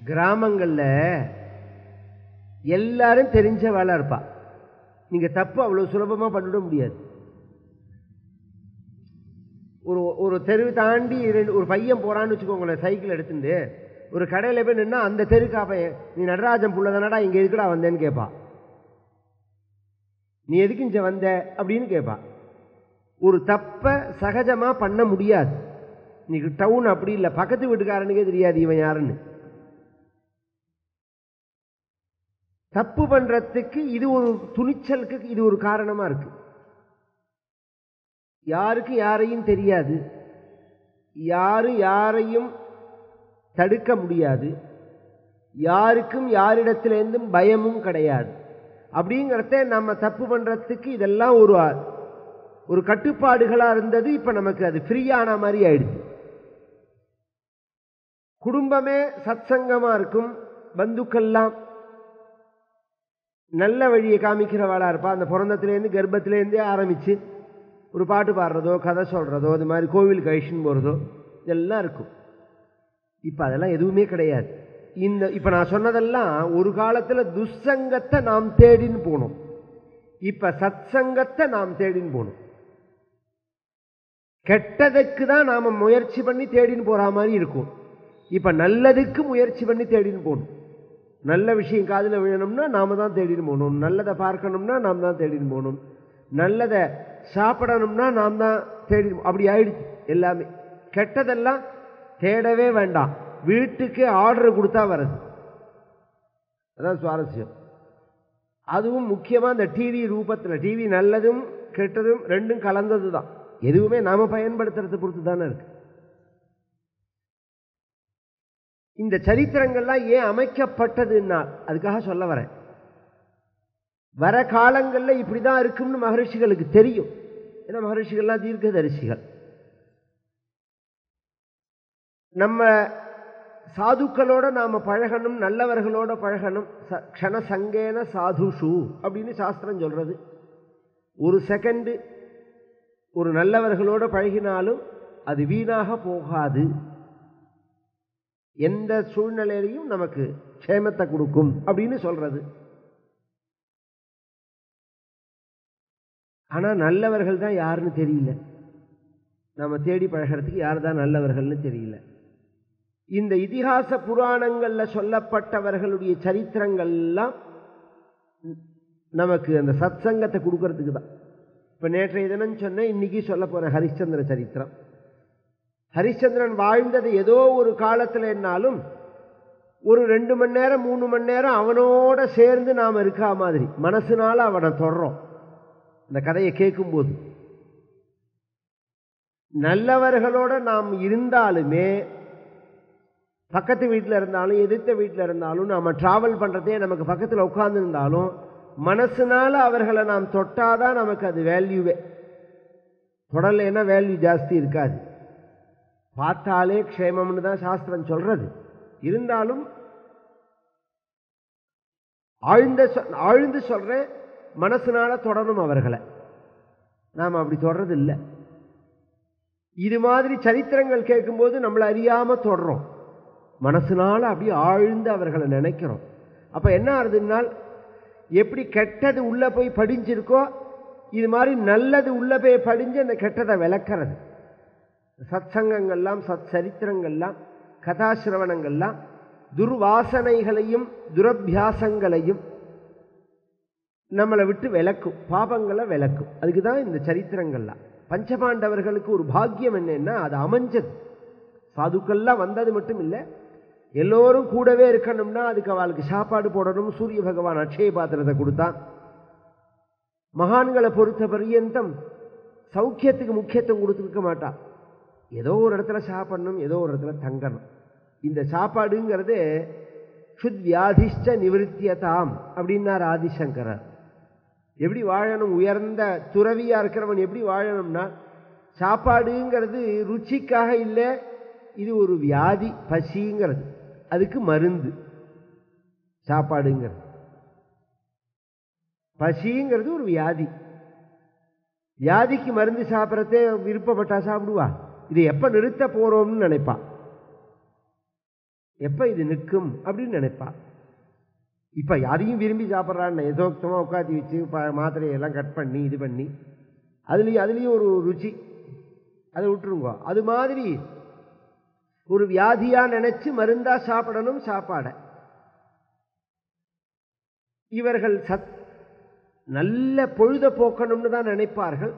கிராமங்கள்ல எல்லாரும் தெரிஞ்ச வேலை இருப்பா நீங்க தப்பு அவ்வளவு சுலபமா பண்ணிட முடியாது ஒரு ஒரு தெரு தாண்டி ரெண்டு ஒரு பையன் போறான்னு வச்சுக்கோங்களேன் சைக்கிள் எடுத்துட்டு ஒரு கடையில் போய் நின்னா அந்த தெருக்கா பையன் நீ நடராஜன் புள்ள தானடா இங்க எதுக்குடா வந்தேன்னு கேட்பா நீ எதுக்கு இங்க வந்த அப்படின்னு கேட்பா ஒரு தப்ப சகஜமா பண்ண முடியாது இன்னைக்கு டவுன் அப்படி இல்லை பக்கத்து வீட்டுக்காரனுக்கே தெரியாது இவன் யாருன்னு தப்பு பண்றதுக்கு இது ஒரு துணிச்சலுக்கு இது ஒரு காரணமா இருக்கு யாருக்கு யாரையும் தெரியாது யாரும் யாரையும் தடுக்க முடியாது யாருக்கும் யாரிடத்திலேருந்தும் பயமும் கிடையாது அப்படிங்கிறத நம்ம தப்பு பண்றதுக்கு இதெல்லாம் ஒரு ஒரு கட்டுப்பாடுகளா இருந்தது இப்ப நமக்கு அது ஃப்ரீயான மாதிரி ஆயிடுச்சு குடும்பமே சத்சங்கமா இருக்கும் பந்துக்கள்லாம் நல்ல வழியை காமிக்கிறவாளா இருப்பா அந்த பிறந்தத்துலேருந்து கர்ப்பத்திலேருந்தே ஆரம்பிச்சு ஒரு பாட்டு பாடுறதோ கதை சொல்றதோ இது மாதிரி கோவில் கழிச்சுன்னு போகிறதோ இதெல்லாம் இருக்கும் இப்போ அதெல்லாம் எதுவுமே கிடையாது இந்த இப்போ நான் சொன்னதெல்லாம் ஒரு காலத்தில் துஸ்சங்கத்தை நாம் தேடின்னு போனோம் இப்போ சத்சங்கத்தை நாம் தேடின்னு போகணும் கெட்டதுக்கு தான் நாம் முயற்சி பண்ணி தேடின்னு போகிற மாதிரி இருக்கும் இப்போ நல்லதுக்கு முயற்சி பண்ணி தேடின்னு போகணும் நல்ல விஷயம் காதில் விழணும்னா நாம தான் தேடின்னு போகணும் நல்லதை பார்க்கணும்னா நாம் தான் தேடின்னு போகணும் நல்லதை சாப்பிடணும்னா நாம் தான் தேடி அப்படி ஆயிடுச்சு எல்லாமே கெட்டதெல்லாம் தேடவே வேண்டாம் வீட்டுக்கு ஆர்டர் கொடுத்தா வருது அதான் சுவாரஸ்யம் அதுவும் முக்கியமாக இந்த டிவி ரூபத்தில் டிவி நல்லதும் கெட்டதும் ரெண்டும் கலந்தது தான் எதுவுமே நாம பயன்படுத்துறதை பொறுத்து தானே இருக்கு இந்த சரித்திரங்கள்லாம் ஏன் அமைக்கப்பட்டதுன்னா அதுக்காக சொல்ல வரேன் வர காலங்களில் இப்படிதான் இருக்கும்னு மகரிஷிகளுக்கு தெரியும் ஏன்னா மகரிஷிகள்லாம் தீர்க்கதரிசிகள் நம்ம சாதுக்களோட நாம பழகணும் நல்லவர்களோட பழகணும் க்ஷண சங்கேன சாதுஷு அப்படின்னு சாஸ்திரம் சொல்றது ஒரு செகண்டு ஒரு நல்லவர்களோட பழகினாலும் அது வீணாக போகாது எந்த சூழ்நிலையிலையும் நமக்கு க்ஷேமத்தை கொடுக்கும் அப்படின்னு சொல்றது ஆனா நல்லவர்கள் தான் யாருன்னு தெரியல நம்ம தேடி பழகிறதுக்கு யார் தான் நல்லவர்கள்னு தெரியல இந்த இதிகாச புராணங்கள்ல சொல்லப்பட்டவர்களுடைய சரித்திரங்கள்லாம் நமக்கு அந்த சத்சங்கத்தை கொடுக்கறதுக்கு தான் இப்ப நேற்றைய தினம் சொன்னேன் இன்னைக்கு சொல்ல போறேன் ஹரிச்சந்திர சரித்திரம் ஹரிச்சந்திரன் வாழ்ந்தது ஏதோ ஒரு காலத்தில் என்னாலும் ஒரு ரெண்டு மணி நேரம் மூணு மணி நேரம் அவனோட சேர்ந்து நாம் இருக்கா மாதிரி மனசுனால அவனை தொடறோம் இந்த கதையை கேட்கும்போது நல்லவர்களோட நாம் இருந்தாலுமே பக்கத்து வீட்டில் இருந்தாலும் எதிர்த்த வீட்டில் இருந்தாலும் நாம் ட்ராவல் பண்ணுறதே நமக்கு பக்கத்தில் உட்காந்துருந்தாலும் மனசுனால அவர்களை நாம் தொட்டாதான் நமக்கு அது வேல்யூவே தொடலைன்னா வேல்யூ ஜாஸ்தி இருக்காது பார்த்தாலே க்ஷேமம்னு தான் சாஸ்திரம் சொல்றது இருந்தாலும் ஆழ்ந்த ஆழ்ந்து சொல்றேன் மனசுனால தொடரும் அவர்களை நாம் அப்படி தொடறது இல்லை இது மாதிரி சரித்திரங்கள் கேட்கும்போது நம்மளை அறியாம தொடரும் மனசுனால அப்படியே ஆழ்ந்து அவர்களை நினைக்கிறோம் அப்ப என்ன ஆகுதுன்னால் எப்படி கெட்டது உள்ள போய் படிஞ்சிருக்கோ இது மாதிரி நல்லது உள்ள போய் படிஞ்சு அந்த கெட்டதை விளக்கிறது சத்சங்கங்கள்லாம் சத் சரித்திரங்கள்லாம் கதாசிரவணங்கள்லாம் துர்வாசனைகளையும் துரபியாசங்களையும் நம்மளை விட்டு விளக்கும் பாபங்களை விளக்கும் அதுக்கு தான் இந்த சரித்திரங்கள்லாம் பஞ்சபாண்டவர்களுக்கு ஒரு பாக்கியம் என்னன்னா அது அமைஞ்சது சாதுக்கள்லாம் வந்தது மட்டும் இல்லை எல்லோரும் கூடவே இருக்கணும்னா அதுக்கு அவளுக்கு சாப்பாடு போடணும் சூரிய பகவான் அட்சய பாத்திரத்தை கொடுத்தான் மகான்களை பொறுத்த பரியந்தம் சௌக்கியத்துக்கு முக்கியத்துவம் கொடுத்துருக்க மாட்டா ஏதோ ஒரு இடத்துல சாப்பிடணும் ஏதோ ஒரு இடத்துல தங்கணும் இந்த சாப்பாடுங்கிறது சுத் வியாதிஷ்ட நிவர்த்தியதாம் அப்படின்னார் ஆதிசங்கரர் எப்படி வாழணும் உயர்ந்த துறவியா இருக்கிறவன் எப்படி வாழணும்னா சாப்பாடுங்கிறது ருச்சிக்காக இல்லை இது ஒரு வியாதி பசிங்கிறது அதுக்கு மருந்து சாப்பாடுங்கிறது பசிங்கிறது ஒரு வியாதி வியாதிக்கு மருந்து சாப்பிட்றதே விருப்பப்பட்டா சாப்பிடுவா இதை எப்ப நிறுத்த போறோம்னு நினைப்பா எப்போ இது நிற்கும் அப்படின்னு நினைப்பா இப்போ யாரையும் விரும்பி சாப்பிட்றான்னு எதோக்தமாக உட்காந்து வச்சு ப மாத்திரையெல்லாம் கட் பண்ணி இது பண்ணி அதுலேயும் அதுலேயும் ஒரு ருச்சி அதை விட்டுருங்க அது மாதிரி ஒரு வியாதியாக நினைச்சு மருந்தா சாப்பிடணும் சாப்பாடை இவர்கள் சத் நல்ல பொழுத போக்கணும்னு தான் நினைப்பார்கள்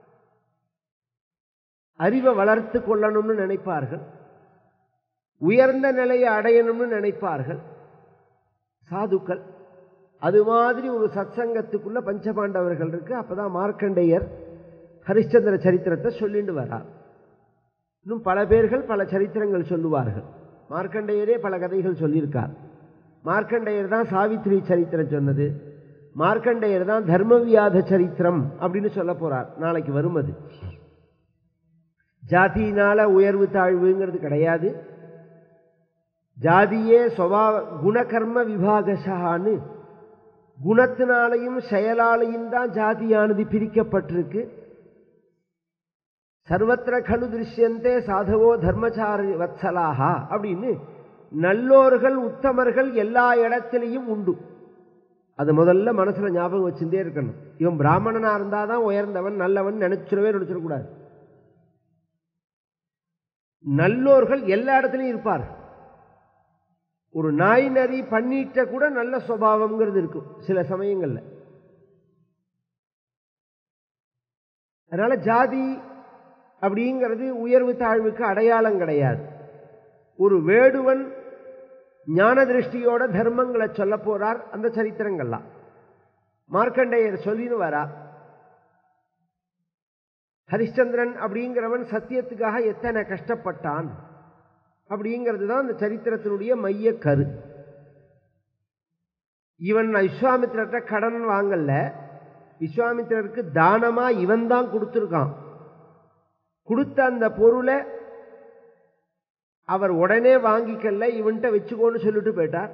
அறிவை வளர்த்து கொள்ளணும்னு நினைப்பார்கள் உயர்ந்த நிலையை அடையணும்னு நினைப்பார்கள் சாதுக்கள் அது மாதிரி ஒரு சத்சங்கத்துக்குள்ள பஞ்சபாண்டவர்கள் இருக்கு அப்பதான் மார்க்கண்டேயர் ஹரிச்சந்திர சரித்திரத்தை சொல்லிட்டு வரார் இன்னும் பல பேர்கள் பல சரித்திரங்கள் சொல்லுவார்கள் மார்க்கண்டேயரே பல கதைகள் சொல்லியிருக்கார் மார்க்கண்டேயர் தான் சாவித்ரி சரித்திரம் சொன்னது மார்க்கண்டேயர் தான் தர்மவியாத சரித்திரம் அப்படின்னு சொல்ல போறார் நாளைக்கு வரும் அது ஜாதியினால உயர்வு தாழ்வுங்கிறது கிடையாது ஜாதியே சுவா குணகர்ம விபாகசான்னு குணத்தினாலையும் செயலாலையும் தான் ஜாதியானது பிரிக்கப்பட்டிருக்கு சர்வத்திர கலு திருஷ்யந்தே சாதவோ தர்மச்சாரி வத்சலாகா அப்படின்னு நல்லோர்கள் உத்தமர்கள் எல்லா இடத்திலையும் உண்டு அது முதல்ல மனசுல ஞாபகம் வச்சுட்டே இருக்கணும் இவன் பிராமணனா இருந்தாதான் உயர்ந்தவன் நல்லவன் நினைச்சிடவே நினைச்சிடக்கூடாது நல்லோர்கள் எல்லா இடத்துலையும் இருப்பார் ஒரு நாய் நரி பண்ணிட்ட கூட நல்ல சுவாவம்ங்கிறது இருக்கும் சில சமயங்கள்ல அதனால ஜாதி அப்படிங்கிறது உயர்வு தாழ்வுக்கு அடையாளம் கிடையாது ஒரு வேடுவன் ஞான திருஷ்டியோட தர்மங்களை சொல்ல போறார் அந்த சரித்திரங்கள்லாம் மார்க்கண்டேயர் சொல்லின்னு வரா ஹரிச்சந்திரன் அப்படிங்கிறவன் சத்தியத்துக்காக எத்தனை கஷ்டப்பட்டான் அப்படிங்கிறது தான் அந்த சரித்திரத்தினுடைய மைய கரு இவன் விஸ்வாமித்திரர்கிட்ட கடன் வாங்கல விஸ்வாமித்திரருக்கு தானமா இவன் தான் கொடுத்துருக்கான் கொடுத்த அந்த பொருளை அவர் உடனே வாங்கிக்கல இவன்கிட்ட வச்சுக்கோன்னு சொல்லிட்டு போயிட்டார்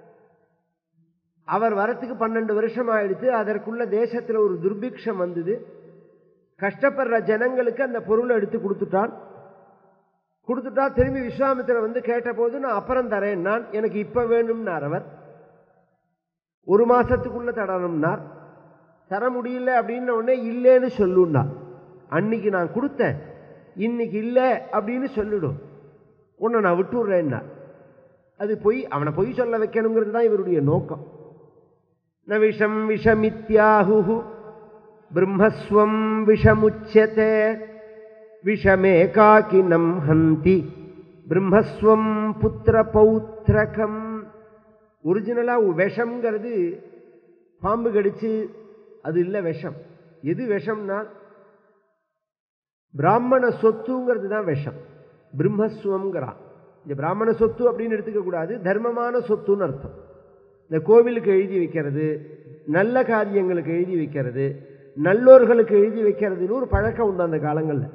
அவர் வரத்துக்கு பன்னெண்டு வருஷம் ஆயிடுத்து அதற்குள்ள தேசத்தில் ஒரு துர்பிக்ஷம் வந்தது கஷ்டப்படுற ஜனங்களுக்கு அந்த பொருளை எடுத்து கொடுத்துட்டான் கொடுத்துட்டா திரும்பி விஸ்வாமித்திரர் வந்து கேட்டபோது நான் அப்புறம் தரேன் நான் எனக்கு இப்ப வேணும்னார் அவர் ஒரு மாசத்துக்குள்ள தரணும்னார் தர முடியல அப்படின்ன உடனே இல்லைன்னு சொல்லுன்னா அன்னைக்கு நான் கொடுத்தேன் இன்னைக்கு இல்லை அப்படின்னு சொல்லிடும் உன்னை நான் விட்டுடுறேன்னா அது பொய் அவனை பொய் சொல்ல வைக்கணுங்கிறது தான் இவருடைய நோக்கம் ந விஷம் விஷமித்யாஹு பிரம்மஸ்வம் விஷமுச்சியதே விஷமேகாக்கினம் ஹந்தி பிரம்மஸ்வம் புத்திர பௌத்திரகம் ஒரிஜினலாக விஷம்ங்கிறது பாம்பு கடிச்சு அது இல்லை விஷம் எது விஷம்னா பிராமண சொத்துங்கிறது தான் விஷம் பிரம்மஸ்வம்ங்கிறான் இந்த பிராமண சொத்து அப்படின்னு எடுத்துக்க கூடாது தர்மமான சொத்துன்னு அர்த்தம் இந்த கோவிலுக்கு எழுதி வைக்கிறது நல்ல காரியங்களுக்கு எழுதி வைக்கிறது நல்லோர்களுக்கு எழுதி வைக்கிறதுன்னு ஒரு பழக்கம் உண்டு அந்த காலங்களில்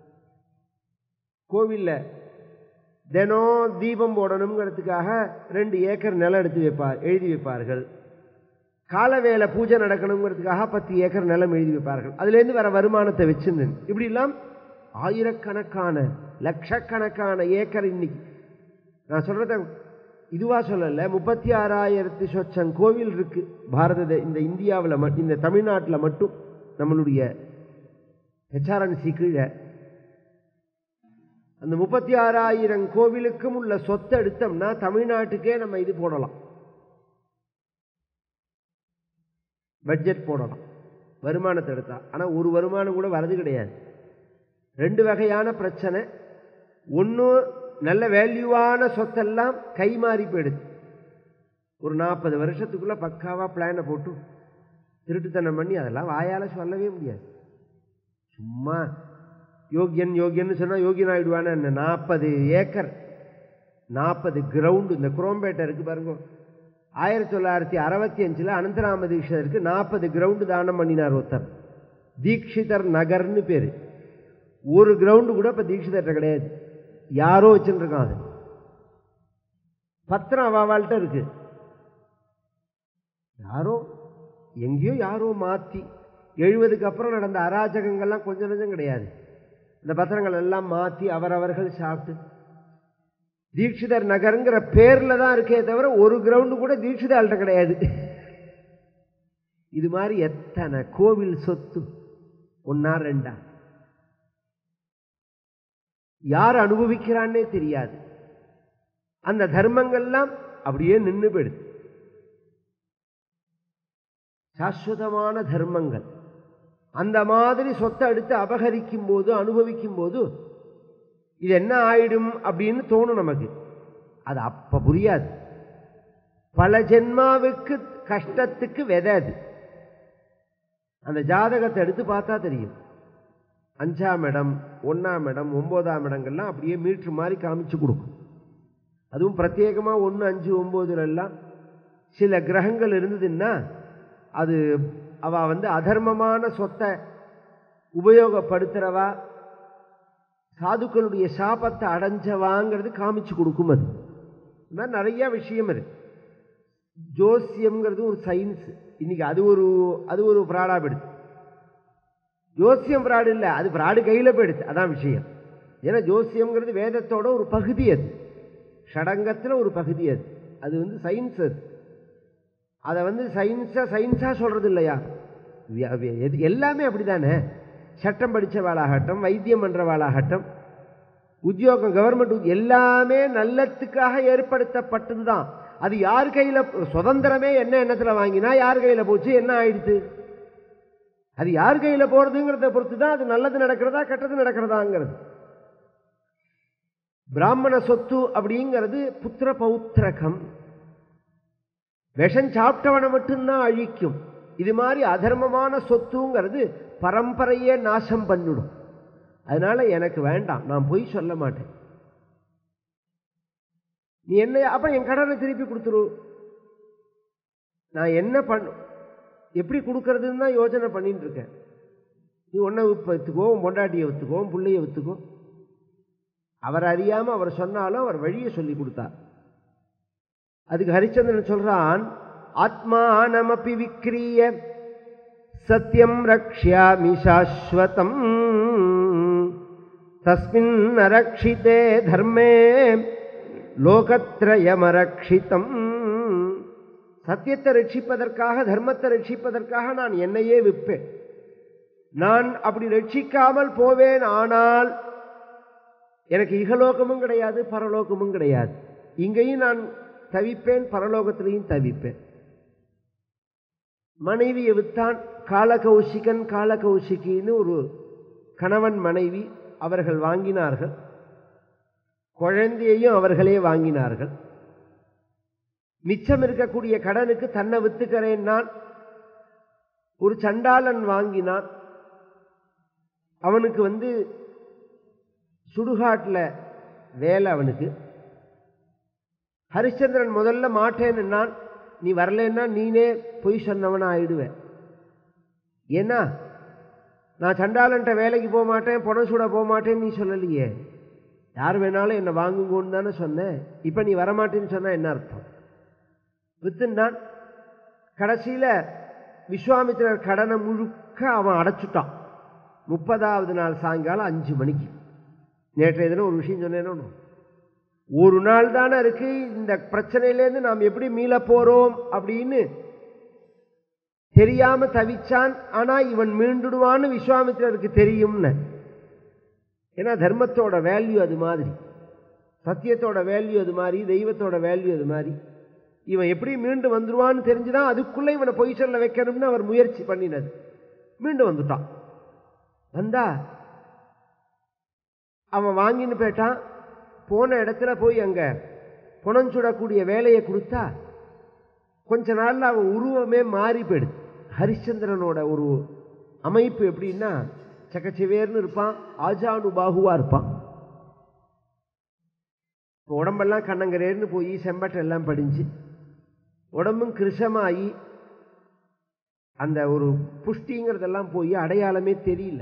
கோவிலில் தினம் தீபம் போடணுங்கிறதுக்காக ரெண்டு ஏக்கர் நிலம் எடுத்து வைப்பார் எழுதி வைப்பார்கள் காலவேளை பூஜை நடக்கணுங்கிறதுக்காக பத்து ஏக்கர் நிலம் எழுதி வைப்பார்கள் அதுலேருந்து வர வருமானத்தை வச்சுன்னு இப்படிலாம் ஆயிரக்கணக்கான லட்சக்கணக்கான ஏக்கர் இன்னைக்கு நான் சொல்றத இதுவா சொல்லல முப்பத்தி ஆறாயிரத்தி சொச்சம் கோவில் இருக்கு பாரத இந்த இந்தியாவில் மட்டும் இந்த தமிழ்நாட்டில் மட்டும் நம்மளுடைய ஹெச்ஆர்என்சி கீழே அந்த முப்பத்தி ஆறாயிரம் கோவிலுக்கும் உள்ள சொத்தை எடுத்தோம்னா தமிழ்நாட்டுக்கே நம்ம இது போடலாம் பட்ஜெட் போடலாம் வருமானத்தை எடுத்தா ஆனால் ஒரு வருமானம் கூட வரது கிடையாது ரெண்டு வகையான பிரச்சனை ஒன்று நல்ல வேல்யூவான சொத்தெல்லாம் கை மாறி போயிடுது ஒரு நாற்பது வருஷத்துக்குள்ள பக்காவாக பிளானை போட்டு திருட்டுத்தனம் பண்ணி அதெல்லாம் வாயால் சொல்லவே முடியாது சும்மா யோகியன் யோகியன்னு சொன்னால் யோகியன் ஆயிடுவானே என்ன நாற்பது ஏக்கர் நாற்பது கிரவுண்டு இந்த குரோம்பேட்டை இருக்கு பாருங்க ஆயிரத்தி தொள்ளாயிரத்தி அறுபத்தி அஞ்சில் அனந்தராம தீட்சிதருக்கு நாற்பது கிரவுண்டு தானம் பண்ணினார் ஒருத்தர் தீக்ஷிதர் நகர்னு பேர் ஒரு கிரவுண்டு கூட இப்போ தீட்சிதர்கிட்ட கிடையாது யாரோ வச்சுருக்கான் அது பத்திரம் அவாவாள்கிட்ட இருக்கு யாரோ எங்கேயோ யாரோ மாற்றி எழுபதுக்கு அப்புறம் நடந்த அராஜகங்கள்லாம் கொஞ்சம் கொஞ்சம் கிடையாது இந்த பத்திரங்கள் எல்லாம் மாற்றி அவரவர்கள் சாப்பிட்டு தீட்சிதர் நகருங்கிற பேர்ல தான் இருக்கே தவிர ஒரு கிரவுண்டு கூட தீட்சிதாள்கிட்ட கிடையாது இது மாதிரி எத்தனை கோவில் சொத்து ஒன்னா ரெண்டா யார் அனுபவிக்கிறான்னே தெரியாது அந்த தர்மங்கள்லாம் அப்படியே நின்று போயிடுது சாஸ்வதமான தர்மங்கள் அந்த மாதிரி சொத்தை எடுத்து அபகரிக்கும் போது அனுபவிக்கும் போது இது என்ன ஆயிடும் அப்படின்னு தோணும் நமக்கு அது அப்ப புரியாது பல ஜென்மாவுக்கு கஷ்டத்துக்கு விதை அது அந்த ஜாதகத்தை எடுத்து பார்த்தா தெரியும் அஞ்சாம் இடம் ஒன்றாம் இடம் ஒன்பதாம் இடங்கள்லாம் அப்படியே மீட்ரு மாதிரி காமிச்சு கொடுக்கும் அதுவும் பிரத்யேகமாக ஒன்று அஞ்சு ஒம்போதுலெல்லாம் சில கிரகங்கள் இருந்ததுன்னா அது அவ வந்து அதர்மமான சொத்தை உபயோகப்படுத்துகிறவா சாதுக்களுடைய சாபத்தை அடைஞ்சவாங்கிறது காமிச்சு கொடுக்கும் அது இந்த மாதிரி நிறைய விஷயம் இருக்கு ஜோசியம்ங்கிறது ஒரு சயின்ஸ் இன்னைக்கு அது ஒரு அது ஒரு ஃப்ராடாக போயிடுது ஜோசியம் ஃப்ராடு இல்லை அது ஃப்ராடு கையில் போயிடுது அதான் விஷயம் ஏன்னா ஜோசியம்ங்கிறது வேதத்தோட ஒரு பகுதி அது ஷடங்கத்தில் ஒரு பகுதி அது அது வந்து சயின்ஸ் அது அதை வந்து சயின்ஸாக சயின்ஸாக சொல்கிறது இல்லையா வி- வி- எது- எல்லாமே அப்படிதானே சட்டம் படித்தவாளாகட்டும் வைத்தியம் பண்ணுறவாளாகட்டும் உத்தியோகம் கவர்மெண்ட் எல்லாமே நல்லத்துக்காக ஏற்படுத்தப்பட்டது தான் அது யார் கையில் சுதந்திரமே என்ன எண்ணத்தில் வாங்கினா யார் கையில் போச்சு என்ன ஆயிடுச்சு அது யார் கையில் போகிறதுங்கிறத பொறுத்து தான் அது நல்லது நடக்கிறதா கெட்டது நடக்கிறதாங்கிறது பிராமண சொத்து அப்படிங்கிறது புத்திர பௌத்திரகம் விஷம் சாப்பிட்டவனை மட்டும்தான் அழிக்கும் இது மாதிரி அதர்மமான சொத்துங்கிறது பரம்பரையே நாசம் பண்ணிடும் அதனால எனக்கு வேண்டாம் நான் பொய் சொல்ல மாட்டேன் நீ என்ன அப்ப என் கடனை திருப்பி கொடுத்துரு நான் என்ன பண்ண எப்படி கொடுக்கறதுன்னு தான் யோசனை பண்ணிட்டு இருக்கேன் நீ ஒன்றை விற்றுக்கோ உன் பொண்டாட்டியை விற்றுக்கோ உன் பிள்ளைய விற்றுக்கோ அவர் அறியாம அவர் சொன்னாலும் அவர் வழியை சொல்லி கொடுத்தார் அதுக்கு ஹரிச்சந்திரன் சொல்றான் ஆத்மானமபி விக்ரிய சத்தியம் ரக்ஷ்யாமி சாஸ்வதம் தஸ்மின் அரக்ஷிதே தர்மே லோகத்ரயமரக்ஷிதம் சத்தியத்தை ரட்சிப்பதற்காக தர்மத்தை ரட்சிப்பதற்காக நான் என்னையே விற்பேன் நான் அப்படி ரட்சிக்காமல் போவேன் ஆனால் எனக்கு இகலோகமும் கிடையாது பரலோகமும் கிடையாது இங்கேயும் நான் தவிப்பேன் பரலோகத்திலையும் தவிப்பேன் மனைவியை வித்தான் காலகௌசிகன் காலகௌசிகின்னு ஒரு கணவன் மனைவி அவர்கள் வாங்கினார்கள் குழந்தையையும் அவர்களே வாங்கினார்கள் மிச்சம் இருக்கக்கூடிய கடனுக்கு தன்னை வித்துக்கிறேன் நான் ஒரு சண்டாளன் வாங்கினான் அவனுக்கு வந்து சுடுகாட்டில் வேலை அவனுக்கு ஹரிச்சந்திரன் முதல்ல மாட்டேன்னுன்னான் நீ வரலன்னா நீனே பொய் சொன்னவனா ஆயிடுவேன் ஏன்னா நான் சண்டாளன்ட்ட வேலைக்கு போக மாட்டேன் புடம் சுட போக மாட்டேன்னு நீ சொல்லலையே யார் வேணாலும் என்னை வாங்குங்கன்னு தானே சொன்னேன் இப்போ நீ வரமாட்டேன்னு சொன்னா என்ன அர்த்தம் வித்துனான் கடைசியில் விஸ்வாமித்திரர் கடனை முழுக்க அவன் அடைச்சுட்டான் முப்பதாவது நாள் சாயங்காலம் அஞ்சு மணிக்கு நேற்றைய தினம் ஒரு விஷயம் சொன்னேன்னு ஒரு நாள் தானே இருக்கு இந்த பிரச்சனையிலேருந்து நாம் எப்படி மீள போறோம் அப்படின்னு தெரியாம தவிச்சான் ஆனா இவன் மீண்டுடுவான்னு விஸ்வாமித்திரருக்கு தெரியும்னு ஏன்னா தர்மத்தோட வேல்யூ அது மாதிரி சத்தியத்தோட வேல்யூ அது மாதிரி தெய்வத்தோட வேல்யூ அது மாதிரி இவன் எப்படி மீண்டு வந்துருவான்னு தெரிஞ்சுதான் அதுக்குள்ள இவனை பொய் சொல்ல வைக்கணும்னு அவர் முயற்சி பண்ணினது மீண்டு வந்துட்டான் வந்தா அவன் வாங்கின்னு போயிட்டான் போன இடத்துல போய் அங்க புனஞ்சுடக்கூடிய வேலையை கொடுத்தா கொஞ்ச நாள்ல அவன் உருவமே மாறி போயிடுது ஹரிச்சந்திரனோட ஒரு அமைப்பு எப்படின்னா சக்கச்சிவேர்னு இருப்பான் ஆஜானு பாகுவா இருப்பான் இப்ப உடம்பெல்லாம் கண்ணங்கரேர்னு போய் செம்பட்டை எல்லாம் படிஞ்சு உடம்பும் கிருஷமாயி அந்த ஒரு புஷ்டிங்கிறதெல்லாம் போய் அடையாளமே தெரியல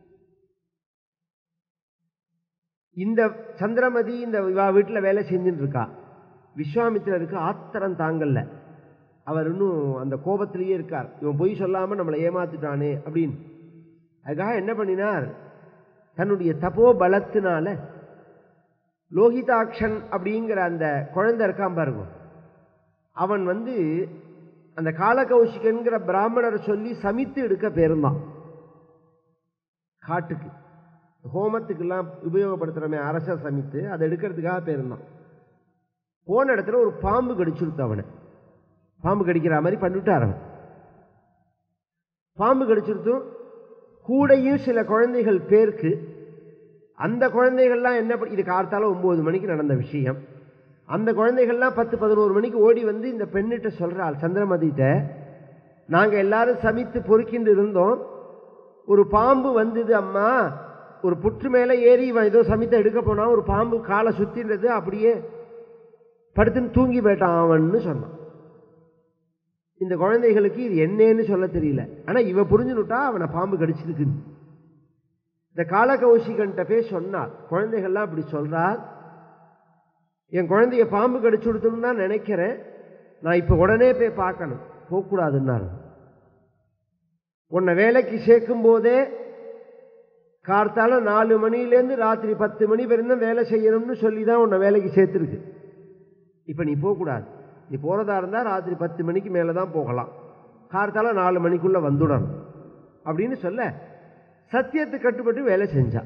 இந்த சந்திரமதி இந்த இவா வீட்டில் வேலை செஞ்சுட்டு இருக்கா விஸ்வாமித்திரருக்கு ஆத்திரம் தாங்கல்ல அவர் இன்னும் அந்த கோபத்திலேயே இருக்கார் இவன் பொய் சொல்லாம நம்மளை ஏமாத்திட்டானே அப்படின்னு அதுக்காக என்ன பண்ணினார் தன்னுடைய தபோ பலத்தினால லோகிதாக்ஷன் அப்படிங்கிற அந்த குழந்தை இருக்கான் பாருங்க அவன் வந்து அந்த காலகௌஷிகன்கிற பிராமணரை சொல்லி சமித்து எடுக்க பேருந்தான் காட்டுக்கு ஹோமத்துக்கெல்லாம் உபயோகப்படுத்துகிறோமே அரச சமித்து அதை எடுக்கிறதுக்காக பேருந்தான் போன இடத்துல ஒரு பாம்பு கடிச்சுடுத்து அவனை பாம்பு கடிக்கிற மாதிரி பண்ணிவிட்டார் அவன் பாம்பு கடிச்சுடுத்தும் கூடையும் சில குழந்தைகள் பேருக்கு அந்த குழந்தைகள்லாம் என்ன பண்ணி- இது கார்த்தால ஒம்பது மணிக்கு நடந்த விஷயம் அந்த குழந்தைகள்லாம் பத்து பதினோரு மணிக்கு ஓடி வந்து இந்த பெண்ணிட்ட சொல்கிறாள் சந்திரமதிகிட்ட நாங்கள் எல்லாரும் சமித்து பொறுக்கின்று இருந்தோம் ஒரு பாம்பு வந்தது அம்மா ஒரு புற்று மேலே ஏறி இவன் ஏதோ சமித்தை எடுக்க போனான் ஒரு பாம்பு காலை சுத்தின்றது அப்படியே படுத்துன்னு தூங்கி போயிட்டான் அவன்னு சொன்னான் இந்த குழந்தைகளுக்கு இது என்னன்னு சொல்ல தெரியல ஆனால் இவ புரிஞ்சுனுட்டா அவனை பாம்பு கடிச்சிருக்குன்னு இந்த காலகௌஷிகன்ட்ட போய் சொன்னார் குழந்தைகள்லாம் அப்படி சொல்றார் என் குழந்தைய பாம்பு கடிச்சு கொடுத்துன்னு தான் நினைக்கிறேன் நான் இப்போ உடனே போய் பார்க்கணும் போகக்கூடாதுன்னாரு உன்னை வேலைக்கு சேர்க்கும் போதே கார்த்தால நாலு மணிலேருந்து ராத்திரி பத்து மணி வரைக்கும் வேலை செய்யணும்னு சொல்லி தான் உன்னை வேலைக்கு சேர்த்துருக்கு இப்போ நீ போகக்கூடாது நீ போகிறதா இருந்தால் ராத்திரி பத்து மணிக்கு மேலே தான் போகலாம் கார்த்தால நாலு மணிக்குள்ளே வந்துடணும் அப்படின்னு சொல்ல சத்தியத்துக்கு கட்டுப்பட்டு வேலை செஞ்சா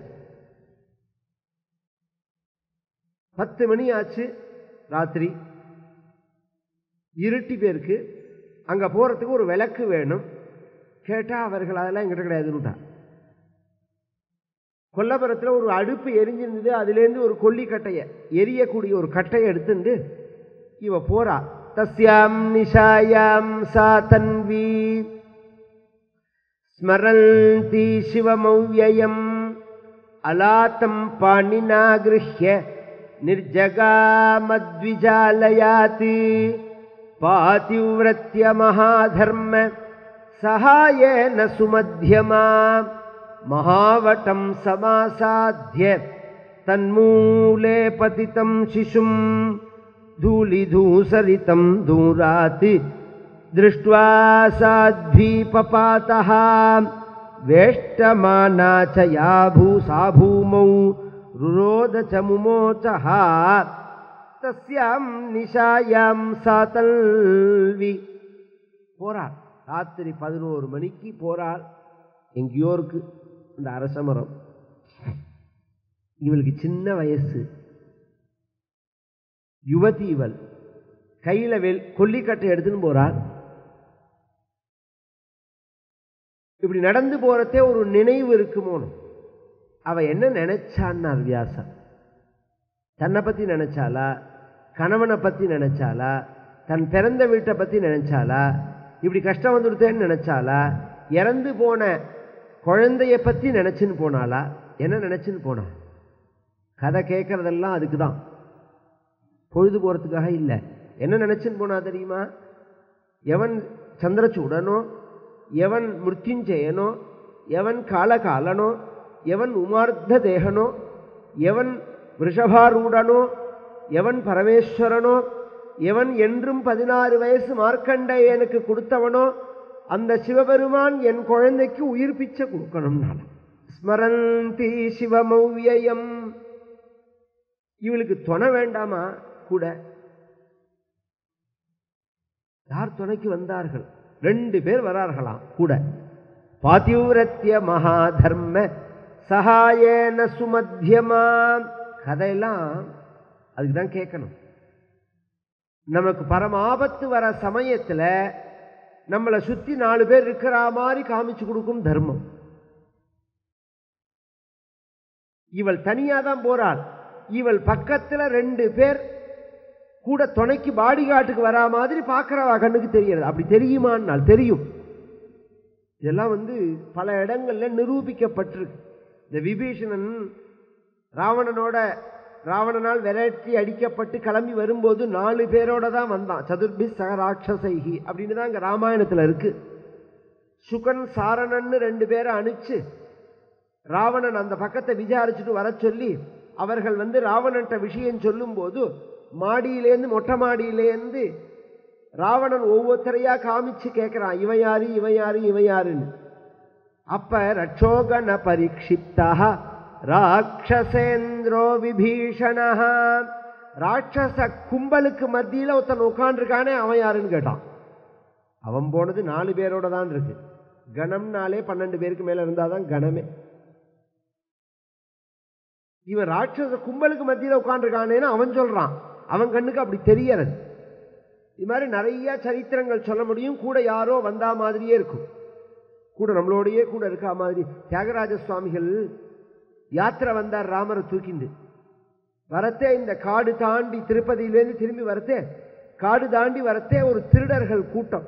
பத்து மணி ஆச்சு ராத்திரி இருட்டி பேருக்கு அங்கே போகிறதுக்கு ஒரு விளக்கு வேணும் கேட்டால் அவர்கள் அதெல்லாம் எங்கிட்ட கிடையாதுன்னுட்டா கொல்லப்புறத்தில் ஒரு அடுப்பு எரிஞ்சிருந்தது அதுலேருந்து ஒரு கொல்லிக்கட்டையை எரியக்கூடிய ஒரு கட்டையை எடுத்துட்டு இவ போறா தஸ்யாம் நிஷாயாம் சா தன்வி ஸ்மரந்தி சிவமௌவியம் அலாத்தம் பாணினா கிருஹ்ய நிர்ஜகாமத்விஜாலயாத் பாதிவ்ரத்ய மகாதர்ம சகாயேன சுமத்தியமா மகாவட்டம் சமாசாத்திய தன்மூலே பதிதம் சிசும் धूलिधूसरितं दूरात् दृष्ट्वा साध्वीपपातः वेष्टमाना च या भूसा भूमौ रुरोद च मुमोचः तस्यां निशायां सातल्வி போறார் ராத்திரி பதினோரு மணிக்கு போறார் எங்கேயோ இருக்கு இந்த அரசமரம் இவளுக்கு சின்ன வயசு யுவதி இவள் கையில வெல் கொல்லிக்கட்டை எடுத்துன்னு போறாள் இப்படி நடந்து போறதே ஒரு நினைவு இருக்குமோன்னு அவ என்ன நினைச்சான்னார் வியாசர் தன்னை பத்தி நினைச்சாளா கணவனை பத்தி நினைச்சாளா தன் பிறந்த வீட்டை பத்தி நினைச்சாளா இப்படி கஷ்டம் வந்துடுத்தேன்னு நினைச்சாளா இறந்து போன குழந்தைய பத்தி நினைச்சுன்னு போனாளா என்ன நினைச்சுன்னு போனா கதை கேட்கறதெல்லாம் அதுக்கு தான் பொழுது போகிறதுக்காக இல்லை என்ன நினச்சின்னு போனா தெரியுமா எவன் சந்திரச்சூடனோ எவன் மிருத்யுஞ்சயனோ எவன் காலகாலனோ எவன் உமார்த்த தேகனோ எவன் ரிஷபாரூடனோ எவன் பரமேஸ்வரனோ எவன் என்றும் பதினாறு வயசு மார்க்கண்டேயனுக்கு கொடுத்தவனோ அந்த சிவபெருமான் என் குழந்தைக்கு உயிர் பிச்சை கொடுக்கணும் நான் ஸ்மரந்தி சிவமௌவியம் இவளுக்கு துணை வேண்டாமா கூட யார் துணைக்கு வந்தார்கள் ரெண்டு பேர் வரார்களாம் கூட பாத்தியூரத்திய மகாதர்ம சகாயேன சுமத்தியமா கதையெல்லாம் அதுக்கு தான் கேட்கணும் நமக்கு பரம ஆபத்து வர சமயத்தில் நம்மளை சுற்றி நாலு பேர் இருக்கிற மாதிரி காமிச்சு கொடுக்கும் தர்மம் இவள் தனியாக தான் போறாள் இவள் பக்கத்தில் ரெண்டு பேர் கூட துணைக்கு பாடிகாட்டுக்கு வரா மாதிரி பார்க்குறவா கண்ணுக்கு தெரியறது அப்படி தெரியுமான்னால் தெரியும் இதெல்லாம் வந்து பல இடங்கள்ல நிரூபிக்கப்பட்டிருக்கு இந்த விபீஷணன் ராவணனோட ராவணனால் விரட்டி அடிக்கப்பட்டு கிளம்பி வரும்போது நாலு பேரோட தான் வந்தான் சதுர்பி சக ராட்சசைகி அப்படின்னு தான் இங்கே ராமாயணத்தில் இருக்கு சுகன் சாரணன்னு ரெண்டு பேரை அனுப்பிச்சு ராவணன் அந்த பக்கத்தை விசாரிச்சுட்டு வர சொல்லி அவர்கள் வந்து ராவணன்ட்ட விஷயம் சொல்லும்போது மாடியிலேருந்து மொட்டை மாடியிலேருந்து ராவணன் ஒவ்வொருத்தரையா காமிச்சு கேட்குறான் இவன் யாரு இவன் யாரு இவன் யாருன்னு அப்ப ரட்சோகண பரீட்சிப்தா ராட்சசேந்திரோ விபீஷணா ராட்சச கும்பலுக்கு மத்தியில் ஒருத்தன் உட்காண்டிருக்கானே அவன் யாருன்னு கேட்டான் அவன் போனது நாலு பேரோட தான் இருக்கு கணம்னாலே பன்னெண்டு பேருக்கு மேல இருந்தாதான் கணமே இவன் ராட்சச கும்பலுக்கு மத்தியில் உட்காந்துருக்கானேன்னு அவன் சொல்றான் அவன் கண்ணுக்கு அப்படி தெரியறது இது மாதிரி நிறைய சரித்திரங்கள் சொல்ல முடியும் கூட யாரோ வந்தா மாதிரியே இருக்கும் கூட நம்மளோடையே கூட இருக்கா மாதிரி தியாகராஜ சுவாமிகள் யாத்திரை வந்தார் ராமரை தூக்கிண்டு வரத்தே இந்த காடு தாண்டி திருப்பதியிலேருந்து திரும்பி வரத்தே காடு தாண்டி வரத்தே ஒரு திருடர்கள் கூட்டம்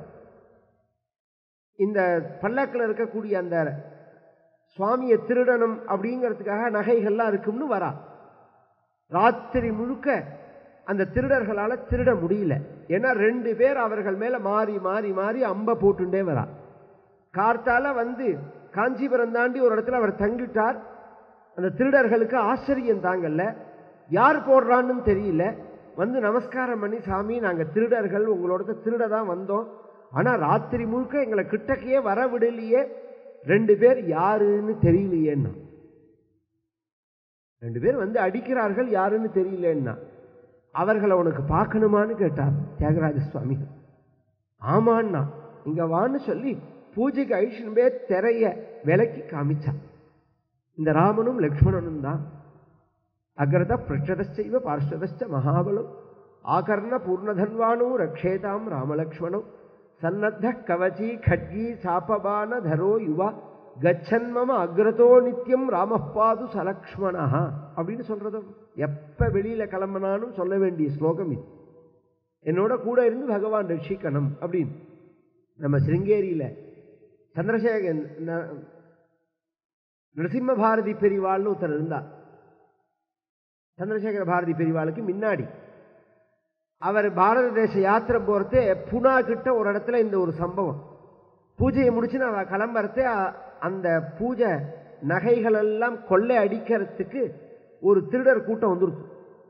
இந்த பல்லக்கில் இருக்கக்கூடிய அந்த சுவாமியை திருடணும் அப்படிங்கிறதுக்காக நகைகள்லாம் இருக்கும்னு வரா ராத்திரி முழுக்க அந்த திருடர்களால திருட முடியல ஏன்னா ரெண்டு பேர் அவர்கள் மேல மாறி மாறி மாறி அம்ப போட்டுண்டே வரா கார்த்தால வந்து காஞ்சிபுரம் தாண்டி ஒரு இடத்துல அவர் தங்கிட்டார் அந்த திருடர்களுக்கு ஆச்சரியம் தாங்கல்ல யார் போடுறான்னு தெரியல வந்து நமஸ்காரம் பண்ணி சாமி நாங்க திருடர்கள் உங்களோட திருட தான் வந்தோம் ஆனா ராத்திரி முழுக்க எங்களை கிட்டக்கையே வர விடலையே ரெண்டு பேர் யாருன்னு தெரியலையேன்னா ரெண்டு பேர் வந்து அடிக்கிறார்கள் யாருன்னு தெரியலன்னா அவர்களை உனக்கு பார்க்கணுமான்னு கேட்டார் தியாகராஜ சுவாமி ஆமான்னா இங்க வான்னு சொல்லி பூஜைக்கு ஐஷன் பேர் திரைய விலக்கி காமிச்சான் இந்த ராமனும் லக்ஷ்மணனும் தான் அக்ரத பிருஷ்டதச்சைவ பார்ஷ்டதச்ச மகாபலம் ஆகர்ண பூர்ணதன்வானோ ரக்ஷேதாம் ராமலக்ஷ்மணோ சன்னத்த கவச்சி खड्गी சாபபான தரோ யுவா கச்சன்மம அக்ரதோ நித்தியம் ராமப்பாது சலக்ஷ்மணா அப்படின்னு சொல்றது எப்ப வெளியில கிளம்பினாலும் சொல்ல வேண்டிய ஸ்லோகம் இது என்னோட கூட இருந்து பகவான் ரட்சிக்கணும் அப்படின்னு நம்ம சிருங்கேரியில சந்திரசேகரன் ந- நரசிம்ம பாரதி பெரிவாள்னு ஒருத்தர் இருந்தார் சந்திரசேகர பாரதி பெரிவாளுக்கு முன்னாடி அவர் பாரத தேச யாத்திரை போகிறதே புனா கிட்ட ஒரு இடத்துல இந்த ஒரு சம்பவம் பூஜையை முடிச்சுன்னு அவ கிளம்புறதே அ- அந்த பூஜை நகைகள் எல்லாம் கொள்ளை அடிக்கிறதுக்கு ஒரு திருடர் கூட்டம் வந்துருச்சு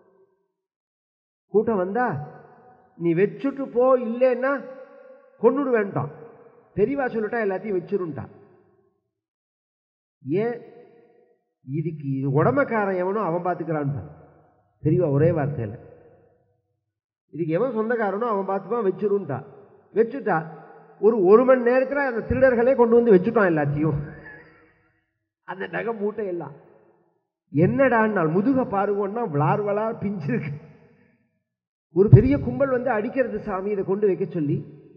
கூட்டம் வந்தா நீ வச்சுட்டு போ இல்லைன்னா கொன்னுடு வேண்டாம் பெரியவா சொல்லிட்டா எல்லாத்தையும் வச்சிருன்ட்டா ஏன் இதுக்கு இது உடமைக்காரன் எவனோ அவன் பார்த்துக்கிறான் பெரியவா ஒரே வார்த்தையில் இதுக்கு எவன் சொந்தக்காரனோ அவன் பார்த்துப்பான் வச்சிருன்ட்டா வச்சுட்டா ஒரு ஒரு மணி நேரத்தில் அந்த திருடர்களே கொண்டு வந்து வச்சுட்டான் எல்லாத்தையும் அந்த நகை மூட்டை எல்லாம் என்னடான்னால் முதுக பாருங்கன்னா விளார் விளார் பிஞ்சிருக்கு ஒரு பெரிய கும்பல் வந்து அடிக்கிறது சாமி இதை கொண்டு வைக்க சொல்லி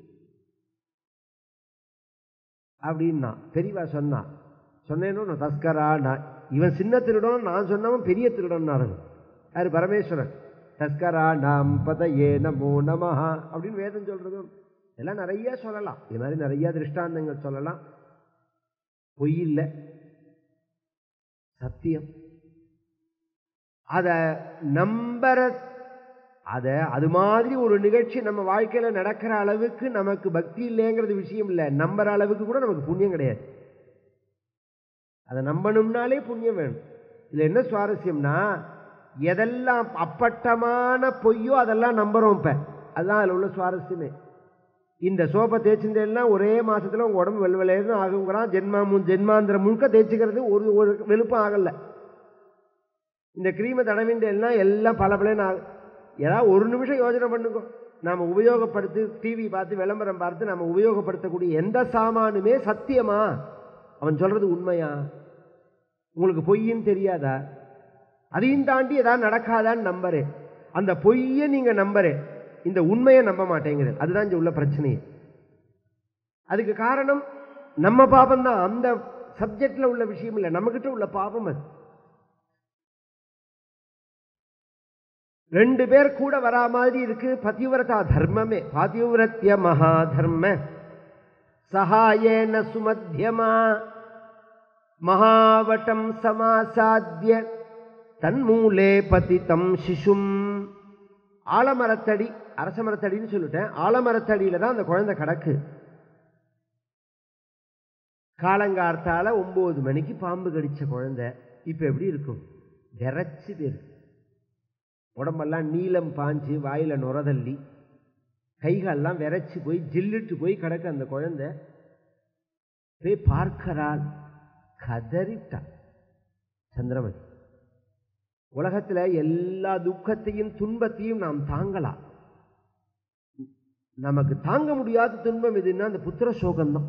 அப்படின்னா பெரியவா சொன்னா சொன்னேனோ நான் தஸ்கரா நான் இவன் சின்ன திருடன் நான் சொன்னவன் பெரிய திருடன் யாரு பரமேஸ்வரன் தஸ்கரா நாம் பதயே நமோ நமஹா அப்படின்னு வேதம் சொல்றதும் இதெல்லாம் நிறைய சொல்லலாம் இது மாதிரி நிறைய திருஷ்டாந்தங்கள் சொல்லலாம் பொய் இல்லை சத்தியம் அத நம்பர அத அது மாதிரி ஒரு நிகழ்ச்சி நம்ம வாழ்க்கையில நடக்கிற அளவுக்கு நமக்கு பக்தி இல்லைங்கிறது விஷயம் இல்லை நம்புற அளவுக்கு கூட நமக்கு புண்ணியம் கிடையாது அதை நம்பணும்னாலே புண்ணியம் வேணும் இதுல என்ன சுவாரஸ்யம்னா எதெல்லாம் அப்பட்டமான பொய்யோ அதெல்லாம் நம்புறோம் இப்ப அதுதான் அதுல உள்ள சுவாரஸ்யமே இந்த சோப்பை தேய்ச்சிருந்தேன்னா ஒரே மாசத்துல உங்க உடம்பு வெள்வெளேன்னு ஆகுங்கிறான் ஜென்மா முன் ஜென்மாந்திரம் முழுக்க தேய்ச்சிக்கிறது ஒரு ஒரு வெளுப்பும் ஆகல இந்த கிரீமை தடவின்றேன்னா எல்லாம் பல பலன்னு ஆகும் ஏதாவது ஒரு நிமிஷம் யோசனை பண்ணுங்க நாம உபயோகப்படுத்தி டிவி பார்த்து விளம்பரம் பார்த்து நம்ம உபயோகப்படுத்தக்கூடிய எந்த சாமானுமே சத்தியமா அவன் சொல்றது உண்மையா உங்களுக்கு பொய்ன்னு தெரியாதா அதையும் தாண்டி ஏதாவது நடக்காதான்னு நம்பரு அந்த பொய்யை நீங்க நம்பரு இந்த உண்மையை நம்ப மாட்டேங்கிறது அதுதான் இங்க உள்ள பிரச்சனையே அதுக்கு காரணம் நம்ம பாபம் தான் அந்த சப்ஜெக்ட்ல உள்ள விஷயம் இல்லை நம்மகிட்ட உள்ள பாபம் அது ரெண்டு பேர் கூட வரா மாதிரி இருக்கு பதிவிரதா தர்மமே பதிவிரத்திய மகாதர்ம சகாயேன சுமத்தியமா மகாவட்டம் சமாசாத்திய தன்மூலே பதித்தம் சிசும் ஆலமரத்தடி அரச மரத்தடின்னு சொல்லிட்டேன் ஆலமரத்தடியில தான் அந்த குழந்தை கிடக்கு காலங்கார்த்தால ஒன்பது மணிக்கு பாம்பு கடிச்ச குழந்தை இப்ப எப்படி இருக்கும் விரைச்சு பேர் உடம்பெல்லாம் நீலம் பாஞ்சு வாயில நுரதள்ளி கைகாலெல்லாம் விரைச்சு போய் ஜில்லிட்டு போய் கிடக்கு அந்த குழந்தை போய் பார்க்கிறாள் கதறிட்டான் சந்திரமதி உலகத்தில் எல்லா துக்கத்தையும் துன்பத்தையும் நாம் தாங்கலாம் நமக்கு தாங்க முடியாத துன்பம் எதுன்னா அந்த புத்திர சோகம்தான்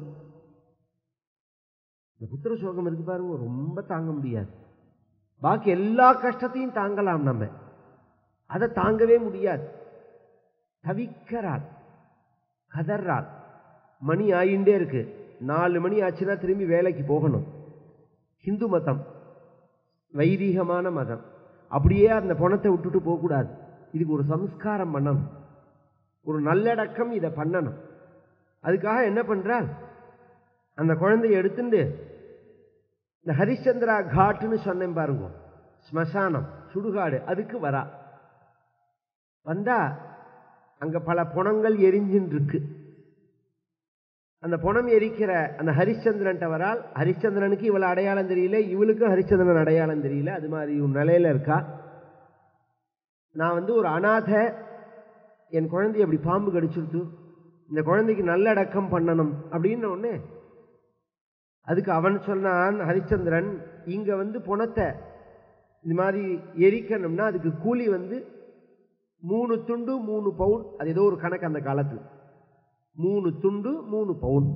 இந்த புத்திர சோகம் இருக்கு பாருங்க ரொம்ப தாங்க முடியாது பாக்கி எல்லா கஷ்டத்தையும் தாங்கலாம் நம்ம அதை தாங்கவே முடியாது தவிக்கிறாள் கதறாள் மணி ஆயிண்டே இருக்கு நாலு மணி ஆச்சுன்னா திரும்பி வேலைக்கு போகணும் ஹிந்து மதம் வைதீகமான மதம் அப்படியே அந்த பணத்தை விட்டுட்டு போகக்கூடாது இதுக்கு ஒரு சம்ஸ்காரம் பண்ணணும் ஒரு நல்லடக்கம் இதை பண்ணணும் அதுக்காக என்ன பண்றாள் அந்த குழந்தைய எடுத்துட்டு இந்த ஹரிச்சந்திரா காட்டுன்னு சொன்னேன் பாருங்க ஸ்மசானம் சுடுகாடு அதுக்கு வரா வந்தா அங்க பல புணங்கள் எரிஞ்சின்னு இருக்கு அந்த புணம் எரிக்கிற அந்த ஹரிச்சந்திரன்ட்ட வரால் ஹரிச்சந்திரனுக்கு இவளை அடையாளம் தெரியல இவளுக்கும் ஹரிச்சந்திரன் அடையாளம் தெரியல அது மாதிரி ஒரு நிலையில இருக்கா நான் வந்து ஒரு அனாத என் குழந்தைய அப்படி பாம்பு கடிச்சிருத்து இந்த குழந்தைக்கு நல்லடக்கம் பண்ணணும் அப்படின்னு ஒன்று அதுக்கு அவன் சொன்னான் ஹரிச்சந்திரன் இங்க வந்து புணத்தை இந்த மாதிரி எரிக்கணும்னா அதுக்கு கூலி வந்து மூணு துண்டு மூணு பவுன் அது ஏதோ ஒரு கணக்கு அந்த காலத்தில் மூணு துண்டு மூணு பவுன்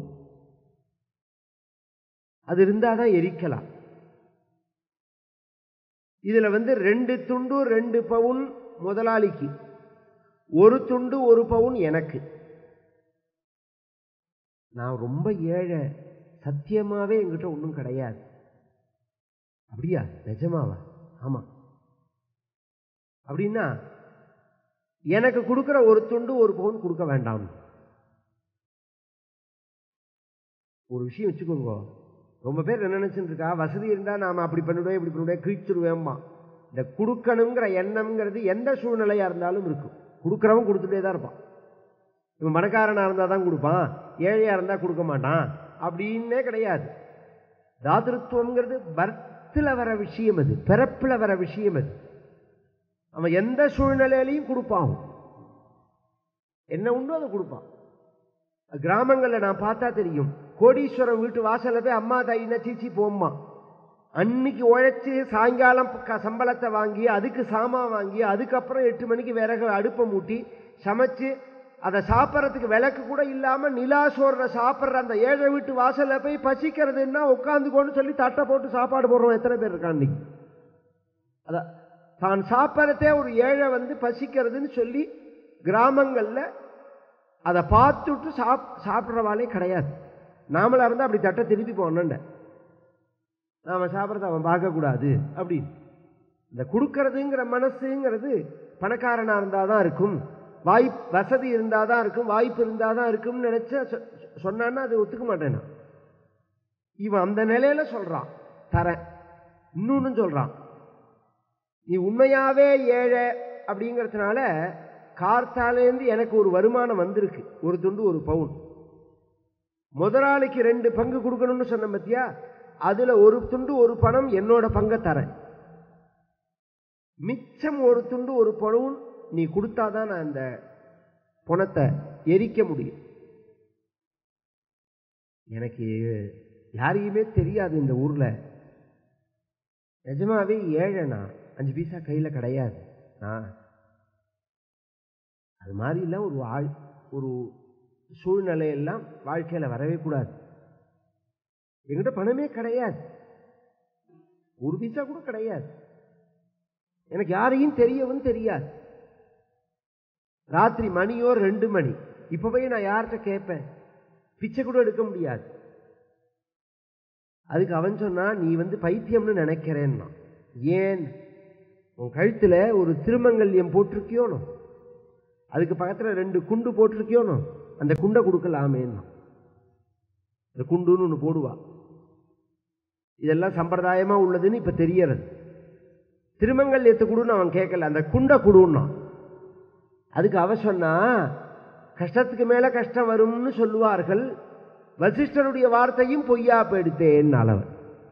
அது இருந்தால் தான் எரிக்கலாம் இதுல வந்து ரெண்டு துண்டு ரெண்டு பவுன் முதலாளிக்கு ஒரு துண்டு ஒரு பவுன் எனக்கு நான் ரொம்ப ஏழை சத்தியமாவே என்கிட்ட ஒன்றும் கிடையாது அப்படியா நிஜமாவா ஆமா அப்படின்னா எனக்கு கொடுக்குற ஒரு துண்டு ஒரு பவுன் கொடுக்க வேண்டாம் ஒரு விஷயம் வச்சுக்கோங்க ரொம்ப பேர் என்ன நினைச்சுட்டு இருக்கா வசதி இருந்தா நாம அப்படி பண்ணிவிடுவேன் இப்படி பண்ணிவிடுவேன் கிழிச்சிருவேம்மா இந்த கொடுக்கணுங்கிற எண்ணம்ங்கிறது எந்த சூழ்நிலையா இருந்தாலும் இருக்கும் கொடுக்குறவன் கொடுத்துட்டே தான் இருப்பான் இவன் மணக்காரனா இருந்தா தான் கொடுப்பான் ஏழையா இருந்தா கொடுக்க மாட்டான் அப்படின்னே கிடையாது தாதிருத்துவம்ங்கிறது பர்த்தில் வர விஷயம் அது பிறப்பில் வர விஷயம் அது அவன் எந்த சூழ்நிலையிலையும் கொடுப்பான் என்ன உண்டோ அதை கொடுப்பான் கிராமங்களில் நான் பார்த்தா தெரியும் கோடீஸ்வரன் வீட்டு வாசல்ல போய் அம்மா தாயினா சீச்சி போம்மா அன்னைக்கு உழைச்சி சாயங்காலம் க- சம்பளத்தை வாங்கி அதுக்கு சாமான் வாங்கி அதுக்கப்புறம் எட்டு மணிக்கு விறகு அடுப்பை மூட்டி சமைச்சு அதை சாப்பிட்றதுக்கு விளக்கு கூட இல்லாம நிலா சோறுற சாப்பிட்ற அந்த ஏழை வீட்டு வாசல்ல போய் பசிக்கிறதுன்னா உட்காந்துக்கோன்னு சொல்லி தட்டை போட்டு சாப்பாடு போடுறோம் எத்தனை பேர் இருக்கான் இன்னைக்கு அதான் தான் சாப்பிட்றதே ஒரு ஏழை வந்து பசிக்கிறதுன்னு சொல்லி கிராமங்கள்ல அதை பார்த்துட்டு சாப் சாப்பிட்றவாளே கிடையாது நாமளா இருந்தால் அப்படி தட்டை திருப்பி போனோண்ட நாம சாப்பிட்றத அவன் பார்க்கக்கூடாது அப்படின்னு இந்த கொடுக்கறதுங்கிற மனசுங்கிறது பணக்காரனா இருந்தால் தான் இருக்கும் வாய்ப்பு வசதி இருந்தால் தான் இருக்கும் வாய்ப்பு இருந்தால் தான் இருக்கும்னு நினைச்ச சொ- சொன்னான்னா அது ஒத்துக்க மாட்டேன் நான். இவன் அந்த நிலையில சொல்றான் தரேன் இன்னொன்னு சொல்றான் நீ உண்மையாவே ஏழை அப்படிங்கிறதுனால கார்த்தாலேருந்து எனக்கு ஒரு வருமானம் வந்திருக்கு ஒரு துண்டு ஒரு பவுன் முதலாளிக்கு ரெண்டு பங்கு கொடுக்கணும்னு சொன்ன பத்தியா அதுல ஒரு துண்டு ஒரு பணம் என்னோட பங்கை தரேன் மிச்சம் ஒரு துண்டு ஒரு பவுன் நீ கொடுத்தாதான் நான் இந்த பணத்தை எரிக்க முடியும் எனக்கு யாரையுமே தெரியாது இந்த ஊர்ல நிஜமாவே ஏழைண்ணா அஞ்சு பைசா கையில கிடையாது நான் அது மாதிரிலாம் ஒரு வாழ் ஒரு சூழ்நிலையெல்லாம் வாழ்க்கையில வரவே கூடாது என்கிட்ட பணமே கிடையாது ஒரு பைசா கூட கிடையாது எனக்கு யாரையும் தெரியவும் தெரியாது ராத்திரி மணியோ ரெண்டு மணி இப்ப போய் நான் யார்கிட்ட கேட்பேன் பிச்சை கூட எடுக்க முடியாது அதுக்கு அவன் சொன்னா நீ வந்து பைத்தியம்னு நினைக்கிறேன்னா ஏன் உன் கழுத்துல ஒரு திருமங்கல்யம் போட்டிருக்கியோனோ அதுக்கு பக்கத்துல ரெண்டு குண்டு போட்டிருக்கியோனோ அந்த குண்டை கொடுக்கலாமேன்னா இந்த குண்டுன்னு ஒன்று போடுவா இதெல்லாம் சம்பிரதாயமா உள்ளதுன்னு இப்ப தெரியறது திருமங்கல்யத்தை கொடுன்னு அவன் கேட்கல அந்த குண்டை கொடுன்னா அதுக்கு அவ சொன்னா கஷ்டத்துக்கு மேல கஷ்டம் வரும்னு சொல்லுவார்கள் வசிஷ்டருடைய வார்த்தையும் பொய்யா போயிடுத்தேன் அளவன்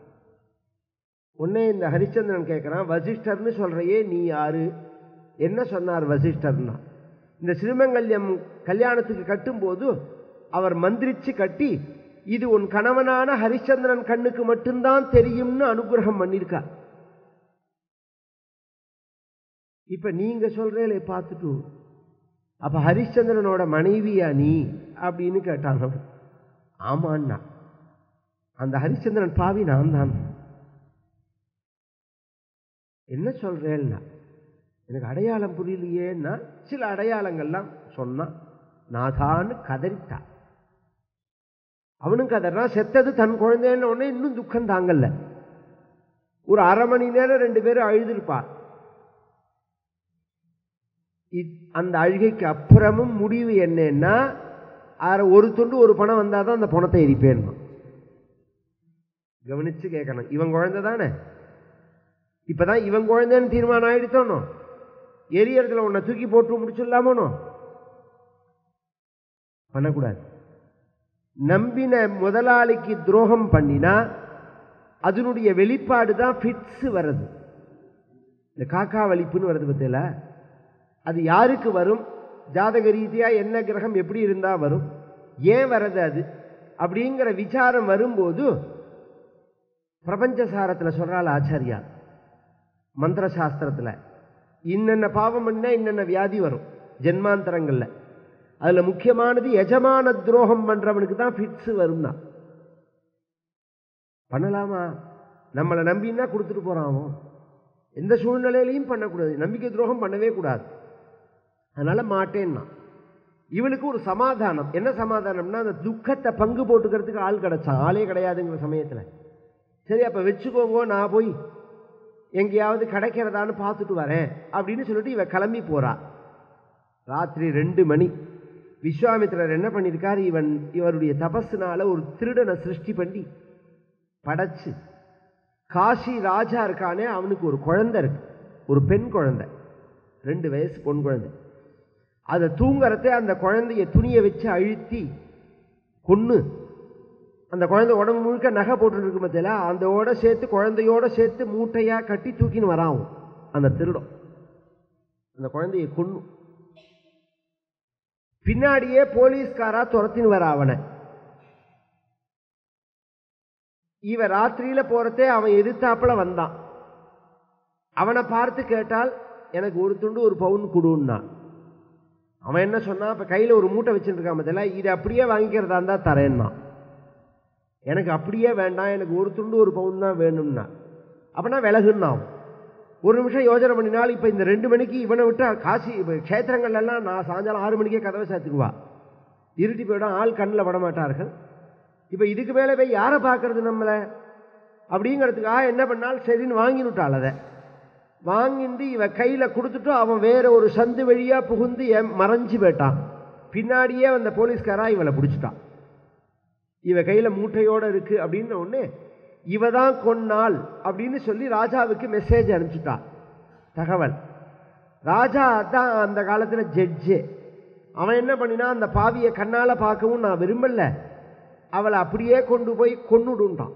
உடனே இந்த ஹரிச்சந்திரன் கேட்கிறான் வசிஷ்டர்னு சொல்றையே நீ யாரு என்ன சொன்னார் வசிஷ்டர்னா இந்த சிறுமங்கல்யம் கல்யாணத்துக்கு கட்டும்போது அவர் மந்திரிச்சு கட்டி இது உன் கணவனான ஹரிச்சந்திரன் கண்ணுக்கு மட்டும்தான் தெரியும்னு அனுகிரகம் பண்ணியிருக்கார் இப்ப நீங்க சொல்றீங்களே பார்த்துட்டு அப்ப ஹரிச்சந்திரனோட மனைவியா நீ அப்படின்னு கேட்டான் அவன். ஆமான்னா அந்த ஹரிச்சந்திரன் பாவி நான் தான் என்ன சொல்றேன்னா எனக்கு அடையாளம் புரியலையேன்னா சில அடையாளங்கள்லாம் சொன்னான் நாதான்னு கதறிட்டான் அவனும் கதறா செத்தது தன் குழந்தைன்னு உடனே இன்னும் துக்கம் தாங்கல்ல ஒரு அரை மணி நேரம் ரெண்டு பேரும் அழுதுருப்பா இத்- அந்த அழுகைக்கு அப்புறமும் முடிவு என்னன்னா அரை ஒரு துண்டு ஒரு பணம் வந்தால் தான் அந்த பணத்தை எரிப்பேன் கவனிச்சு கேட்கணும் இவன் குழந்தை தானே இப்பதான் இவன் குழந்தைன்னு தீர்மானம் ஆயிடுத்தோனோ எரியறதுல உன்னை தூக்கி போட்டு முடிச்சிடலாமோனோ பண்ணக்கூடாது நம்பின முதலாளிக்கு துரோகம் பண்ணினா அதனுடைய வெளிப்பாடு தான் ஃபிட்ஸ் வர்றது இந்த காக்கா வலிப்புன்னு வருது பத்தியில அது யாருக்கு வரும் ஜாதக ரீதியா என்ன கிரகம் எப்படி இருந்தா வரும் ஏன் வர்றது அது அப்படிங்கிற விசாரம் வரும்போது பிரபஞ்சசாரத்துல சொல்றாள் ஆச்சாரியா மந்திர சாஸ்திரத்துல இன்னென்ன பாவம் பண்ணா இன்னென்ன வியாதி வரும் ஜென்மாந்தரங்கள்ல அதுல முக்கியமானது எஜமான துரோகம் பண்றவனுக்கு தான் ஃபிட்ஸ் வரும்னா பண்ணலாமா நம்மளை நம்பின்னா கொடுத்துட்டு போறான் அவன் எந்த சூழ்நிலையிலையும் பண்ணக்கூடாது நம்பிக்கை துரோகம் பண்ணவே கூடாது அதனால மாட்டேன்னா இவனுக்கு ஒரு சமாதானம் என்ன சமாதானம்னா அந்த துக்கத்தை பங்கு போட்டுக்கிறதுக்கு ஆள் கிடைச்சான் ஆளே கிடையாதுங்கிற சமயத்துல சரி அப்ப வச்சுக்கோங்க நான் போய் எங்கேயாவது கிடைக்கிறதான்னு பார்த்துட்டு வரேன் அப்படின்னு சொல்லிட்டு இவ கிளம்பி போறா ராத்திரி ரெண்டு மணி விஸ்வாமித்திரர் என்ன பண்ணியிருக்கார் இவன் இவருடைய தபஸுனால ஒரு திருடனை சிருஷ்டி பண்ணி படைச்சு காசி ராஜா இருக்கானே அவனுக்கு ஒரு குழந்தை இருக்கு ஒரு பெண் குழந்தை ரெண்டு வயசு பொன் குழந்தை அதை தூங்குறதே அந்த குழந்தைய துணியை வச்சு அழுத்தி கொன்னு அந்த குழந்தை உடம்பு முழுக்க நகை போட்டு இருக்கு மத்தியில அந்தோட சேர்த்து குழந்தையோட சேர்த்து மூட்டையா கட்டி தூக்கின்னு வரான் அவன், அந்த திருடம் அந்த குழந்தைய கொன்னு பின்னாடியே போலீஸ்காரா துரத்தின்னு வர அவனை இவ ராத்திரியில போறதே அவன் எதிர்த்தாப்புல வந்தான் அவனை பார்த்து கேட்டால் எனக்கு ஒரு துண்டு ஒரு பவுன் கொடுன்னா அவன் என்ன சொன்னான் இப்ப கையில ஒரு மூட்டை வச்சுட்டு இருக்கான் மத்தியில இதை அப்படியே வாங்கிக்கிறதா இருந்தா தரேன்னா எனக்கு அப்படியே வேண்டாம் எனக்கு ஒரு துண்டு ஒரு பவுன் தான் வேணும்னா அப்பனா விலகுன்னா அவன். ஒரு நிமிஷம் யோசனை பண்ணினால் இப்போ இந்த ரெண்டு மணிக்கு இவனை விட்டு காசி இப்போ க்ஷேத்திரங்கள் எல்லாம் நான் சாயங்காலம் ஆறு மணிக்கே கதவை சாத்திக்குவா இருட்டி போயிடும் ஆள் கண்ணில் பட மாட்டார்கள் இப்போ இதுக்கு மேலே போய் யாரை பார்க்கறது நம்மளை அப்படிங்கிறதுக்காக என்ன பண்ணால் சரின்னு வாங்கினுட்டாள் அதை வாங்கிட்டு இவ கையில் கொடுத்துட்டு அவன் வேற ஒரு சந்து வழியாக புகுந்து எம் மறைஞ்சு போயிட்டான் பின்னாடியே அந்த போலீஸ்காரா இவளை பிடிச்சிட்டான் இவ கையில மூட்டையோட இருக்கு அப்படின்ன உடனே இவ தான் கொன்னாள் அப்படின்னு சொல்லி ராஜாவுக்கு மெசேஜ் அனுப்பிச்சுட்டான் தகவல் ராஜா தான் அந்த காலத்துல ஜட்ஜு அவன் என்ன பண்ணினா அந்த பாவியை கண்ணால பார்க்கவும் நான் விரும்பல அவளை அப்படியே கொண்டு போய் கொன்னுடுன்ட்டான்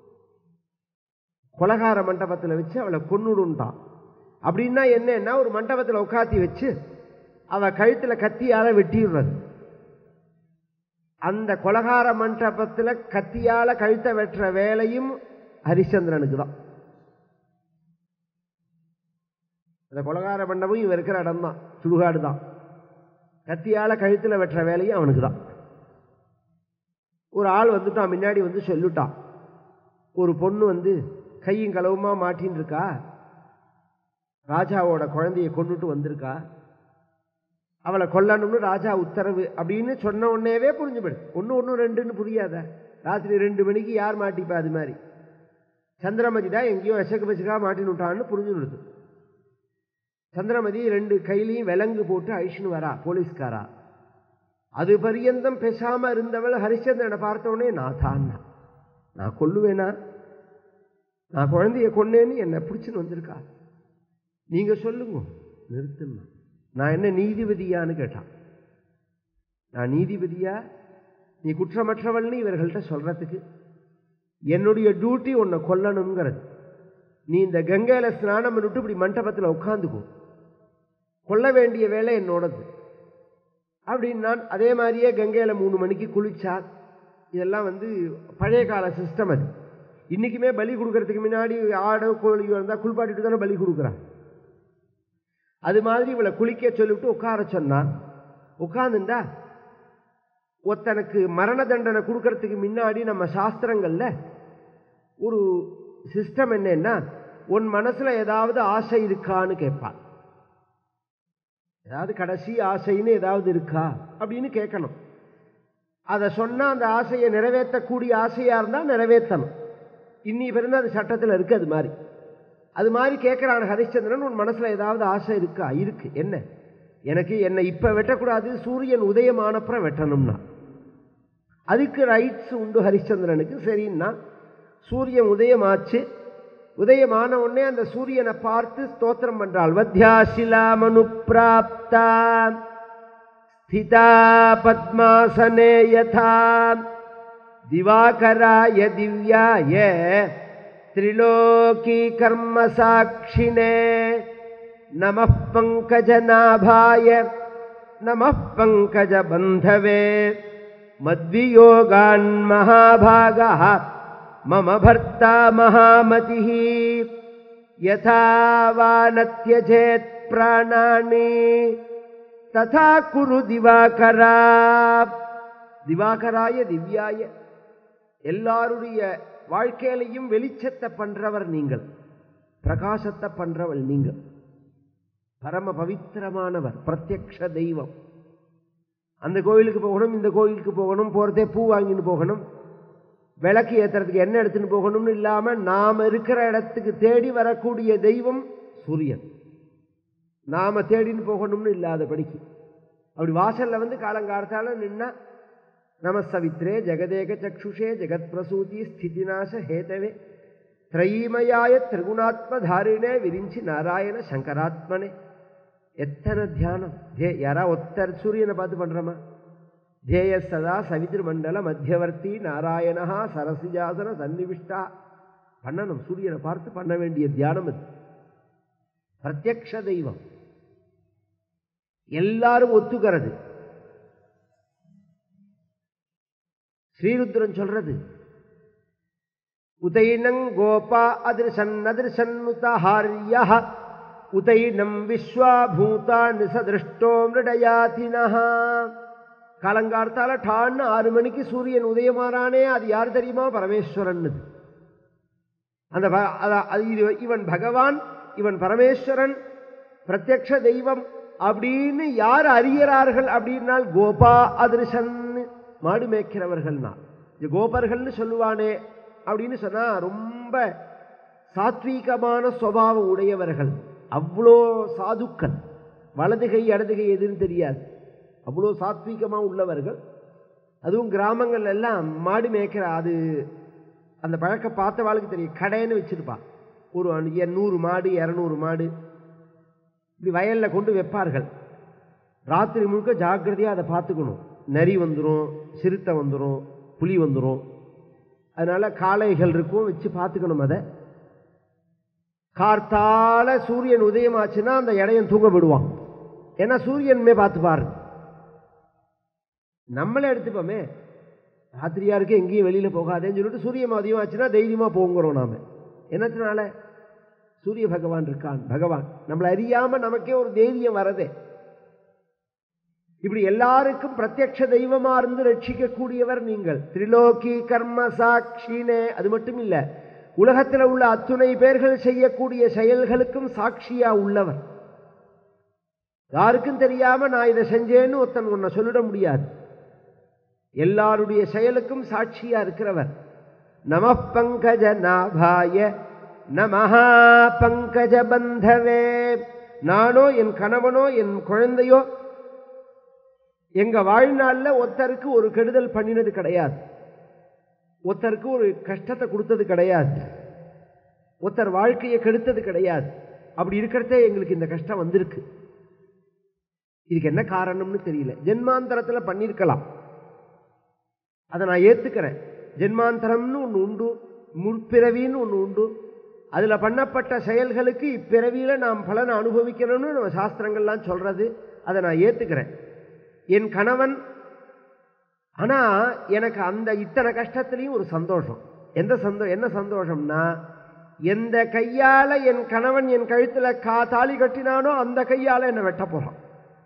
கொலகார மண்டபத்தில் வச்சு அவளை கொன்னுடுன்ட்டான் அப்படின்னா என்னன்னா ஒரு மண்டபத்தில் உட்காத்தி வச்சு அவ கழுத்துல கத்தியால வெட்டிடுறது அந்த கொலகார மண்டபத்தில் கத்தியால கழுத்தை வெட்டுற வேலையும் ஹரிச்சந்திரனுக்கு தான் அந்த கொலகார மண்டபம் இவன் இருக்கிற இடம் தான் சுடுகாடு தான் கத்தியால கழுத்தில் வெட்டுற வேலையும் அவனுக்கு தான் ஒரு ஆள் வந்துட்டான் முன்னாடி வந்து சொல்லிட்டான் ஒரு பொண்ணு வந்து கையும் களவுமா மாட்டின்னு இருக்கா ராஜாவோட குழந்தையை கொண்டுட்டு வந்திருக்கா அவளை கொல்லணும்னு ராஜா உத்தரவு அப்படின்னு சொன்ன உடனேவே புரிஞ்சு போயிடு ஒன்று ஒன்று ரெண்டுன்னு புரியாத ராத்திரி ரெண்டு மணிக்கு யார் மாட்டிப்பா அது மாதிரி சந்திரமதி தான் எங்கேயோ எசக்கு பசுக்காக மாட்டின்னு விட்டான்னு புரிஞ்சுடுது சந்திரமதி ரெண்டு கையிலையும் விலங்கு போட்டு அழிச்சுன்னு வரா போலீஸ்காரா அது பரியந்தம் பேசாம இருந்தவள் ஹரிச்சந்திரனை பார்த்த உடனே நான் தான் நான் கொல்லுவேனா நான் குழந்தைய கொன்னேன்னு என்னை பிடிச்சுன்னு வந்திருக்கா நீங்க சொல்லுங்க நிறுத்துமா நான் என்ன நீதிபதியான்னு கேட்டான் நான் நீதிபதியா நீ குற்றமற்றவள்னு இவர்கள்ட்ட சொல்றதுக்கு என்னுடைய டியூட்டி உன்னை கொல்லணுங்கிறது நீ இந்த கங்கையில ஸ்நானம் பண்ணிட்டு இப்படி மண்டபத்தில் உட்காந்துக்கோ கொல்ல வேண்டிய வேலை என்னோடது அப்படின்னு நான் அதே மாதிரியே கங்கையில மூணு மணிக்கு குளிச்சா இதெல்லாம் வந்து பழைய கால சிஸ்டம் அது இன்னைக்குமே பலி கொடுக்கறதுக்கு முன்னாடி ஆடோ கோழியோ இருந்தால் குளிப்பாட்டிட்டு தானே பலி கொடுக்குறான் அது மாதிரி இவளை குளிக்க சொல்லிவிட்டு உட்கார சொன்னான் உட்கார்ந்துண்டா ஒருத்தனுக்கு மரண தண்டனை கொடுக்கறதுக்கு முன்னாடி நம்ம சாஸ்திரங்கள்ல ஒரு சிஸ்டம் என்னன்னா உன் மனசுல ஏதாவது ஆசை இருக்கான்னு கேட்பான் ஏதாவது கடைசி ஆசைன்னு ஏதாவது இருக்கா அப்படின்னு கேட்கணும் அதை சொன்னா அந்த ஆசையை நிறைவேற்றக்கூடிய ஆசையா இருந்தா நிறைவேற்றணும் இன்னி பிறந்து அது சட்டத்தில் இருக்கு அது மாதிரி அது மாதிரி கேட்கிறான் ஹரிச்சந்திரன் உன் மனசுல ஏதாவது ஆசை இருக்கா இருக்கு என்ன எனக்கு என்னை இப்ப வெட்டக்கூடாது சூரியன் உதயமானப்புறம் வெட்டணும்னா அதுக்கு ரைட்ஸ் உண்டு ஹரிச்சந்திரனுக்கு சரின்னா சூரியன் உதயமாச்சு உதயமான உடனே அந்த சூரியனை பார்த்து ஸ்தோத்திரம் பண்றாள் வத்யாசிலா மனு பிராப்தா ஸ்திதா பத்மாசனே யதா திவாகராய திவ்யாய திரிலோகி கர்ம சாட்சினே நம பங்கஜநாபாய நம பங்கஜபந்தவே மத்வியோகான் மகாபாகா மம பர்த்தா மகாமதிः யதா வா நத்யஜேத் பிராணானி ததா குரு திவாகரா திவாகராய திவ்யாய எல்லாருடைய வாழ்க்கையிலையும் வெளிச்சத்தை பண்றவர் நீங்கள் பிரகாசத்தை பண்றவள் நீங்கள் பரம பவித்திரமானவர் பிரத்யக்ஷ தெய்வம் அந்த கோயிலுக்கு போகணும் இந்த கோயிலுக்கு போகணும் போறதே பூ வாங்கின்னு போகணும் விளக்கு ஏத்துறதுக்கு என்ன எடுத்துன்னு போகணும்னு இல்லாம நாம இருக்கிற இடத்துக்கு தேடி வரக்கூடிய தெய்வம் சூரியன் நாம தேடின்னு போகணும்னு இல்லாதபடிக்கு அப்படி வாசல்ல வந்து காலங்காலத்தால நின்னா நமசவித்ரே ஜெகதேக சக்ஷுஷே ஜெகத் பிரசூதி ஸ்திதிநாச ஹேதவே திரைமயாய திரிகுணாத்மதாரிணே விரிஞ்சி நாராயண சங்கராத்மனே எத்தனை தியானம் தே யாரா ஒத்தர் சூரியனை பார்த்து பண்றோமா தேய சதா சவிதிர் மண்டல மத்தியவர்த்தி நாராயணா சரசிஜாசன சன்னிவிஷ்டா பண்ணணும் சூரியனை பார்த்து பண்ண வேண்டிய தியானம் அது பிரத்யக்ஷ தெய்வம் எல்லாரும் ஒத்துக்கிறது ஸ்ரீருத்ரன் சொல்றது உதைனங் கோபா அதிர்சன் அதிர்சன்னுதஹாரிய உதைனம் விஸ்வாபூதா நிசதிருஷ்டோ மிருடயாதினஹ காலங்கார்த்தால டான்னு ஆறு மணிக்கு சூரியன் உதயமானானே அது யார் தெரியுமா பரமேஸ்வரன் அந்த ப- அத- அது இது இவன் பகவான் இவன் பரமேஸ்வரன் பிரத்யக்ஷ தெய்வம் அப்படின்னு யார் அறியறார்கள் அப்படின்னால் கோபா அதிர்சன் மாடு மேய்க்கிறவர்கள்னா இது கோபர்கள்னு சொல்லுவானே அப்படின்னு சொன்னா ரொம்ப சாத்வீகமான சுவாவம் உடையவர்கள் அவ்வளோ சாதுக்கள் வலது கை இடது கை எதுன்னு தெரியாது அவ்வளோ சாத்வீகமா உள்ளவர்கள் அதுவும் கிராமங்கள் எல்லாம் மாடு மேய்க்கிற அது அந்த பழக்கம் பார்த்தவாளுக்கு தெரியும் கடைன்னு வச்சிருப்பா ஒரு அணு- நூறு மாடு இரநூறு மாடு இப்படி வயல்ல கொண்டு வைப்பார்கள் ராத்திரி முழுக்க ஜாக்கிரதையா அதை பார்த்துக்கணும் நரி வந்துடும் சிறுத்தை வந்துடும் புலி வந்துடும் அதனால காளைகள் இருக்கும் வச்சு பார்த்துக்கணும் அதை கார்த்தால சூரியன் உதயமாச்சுன்னா அந்த இடையன் தூங்க விடுவான் ஏன்னா சூரியனுமே பார்த்து பாரு நம்மளே எடுத்துப்போமே ராத்திரியா இருக்கு எங்கேயும் வெளியில போகாதேன்னு சொல்லிட்டு சூரியன் அதிகமாச்சுன்னா தைரியமா போங்கிறோம் நாம என்னத்தினால சூரிய பகவான் இருக்கான் பகவான் நம்மளை அறியாம நமக்கே ஒரு தைரியம் வரதே இப்படி எல்லாருக்கும் பிரத்யக்ஷ தெய்வமா இருந்து ரட்சிக்கக்கூடியவர் நீங்கள் திரிலோகி கர்ம சாட்சினே அது மட்டும் இல்ல உலகத்தில் உள்ள அத்துணை பேர்கள் செய்யக்கூடிய செயல்களுக்கும் சாட்சியா உள்ளவர் யாருக்கும் தெரியாம நான் இதை செஞ்சேன்னு ஒருத்தன் உன்னை சொல்லிட முடியாது எல்லாருடைய செயலுக்கும் சாட்சியா இருக்கிறவர் நம பங்கஜ நாபாய நமஹா பங்கஜ பந்தவே நானோ என் கணவனோ என் குழந்தையோ எங்க வாழ்நாள்ல ஒருத்தருக்கு ஒரு கெடுதல் பண்ணினது கிடையாது ஒருத்தருக்கு ஒரு கஷ்டத்தை கொடுத்தது கிடையாது ஒருத்தர் வாழ்க்கையை கெடுத்தது கிடையாது அப்படி இருக்கிறதே எங்களுக்கு இந்த கஷ்டம் வந்திருக்கு இதுக்கு என்ன காரணம்னு தெரியல ஜென்மாந்தரத்துல பண்ணியிருக்கலாம் அதை நான் ஏத்துக்கிறேன் ஜென்மாந்தரம்னு ஒன்று உண்டு முற்பிறவின்னு ஒன்று உண்டு அதுல பண்ணப்பட்ட செயல்களுக்கு இப்பிறவியில நாம் பலனை அனுபவிக்கணும்னு நம்ம சாஸ்திரங்கள்லாம் சொல்றது அதை நான் ஏத்துக்கிறேன் என் கணவன் ஆனா எனக்கு அந்த இத்தனை கஷ்டத்திலையும் ஒரு சந்தோஷம் எந்த சந்தோ என்ன சந்தோஷம்னா எந்த கையால என் கணவன் என் கழுத்துல கா தாலி கட்டினானோ அந்த கையால என்னை வெட்ட போறான்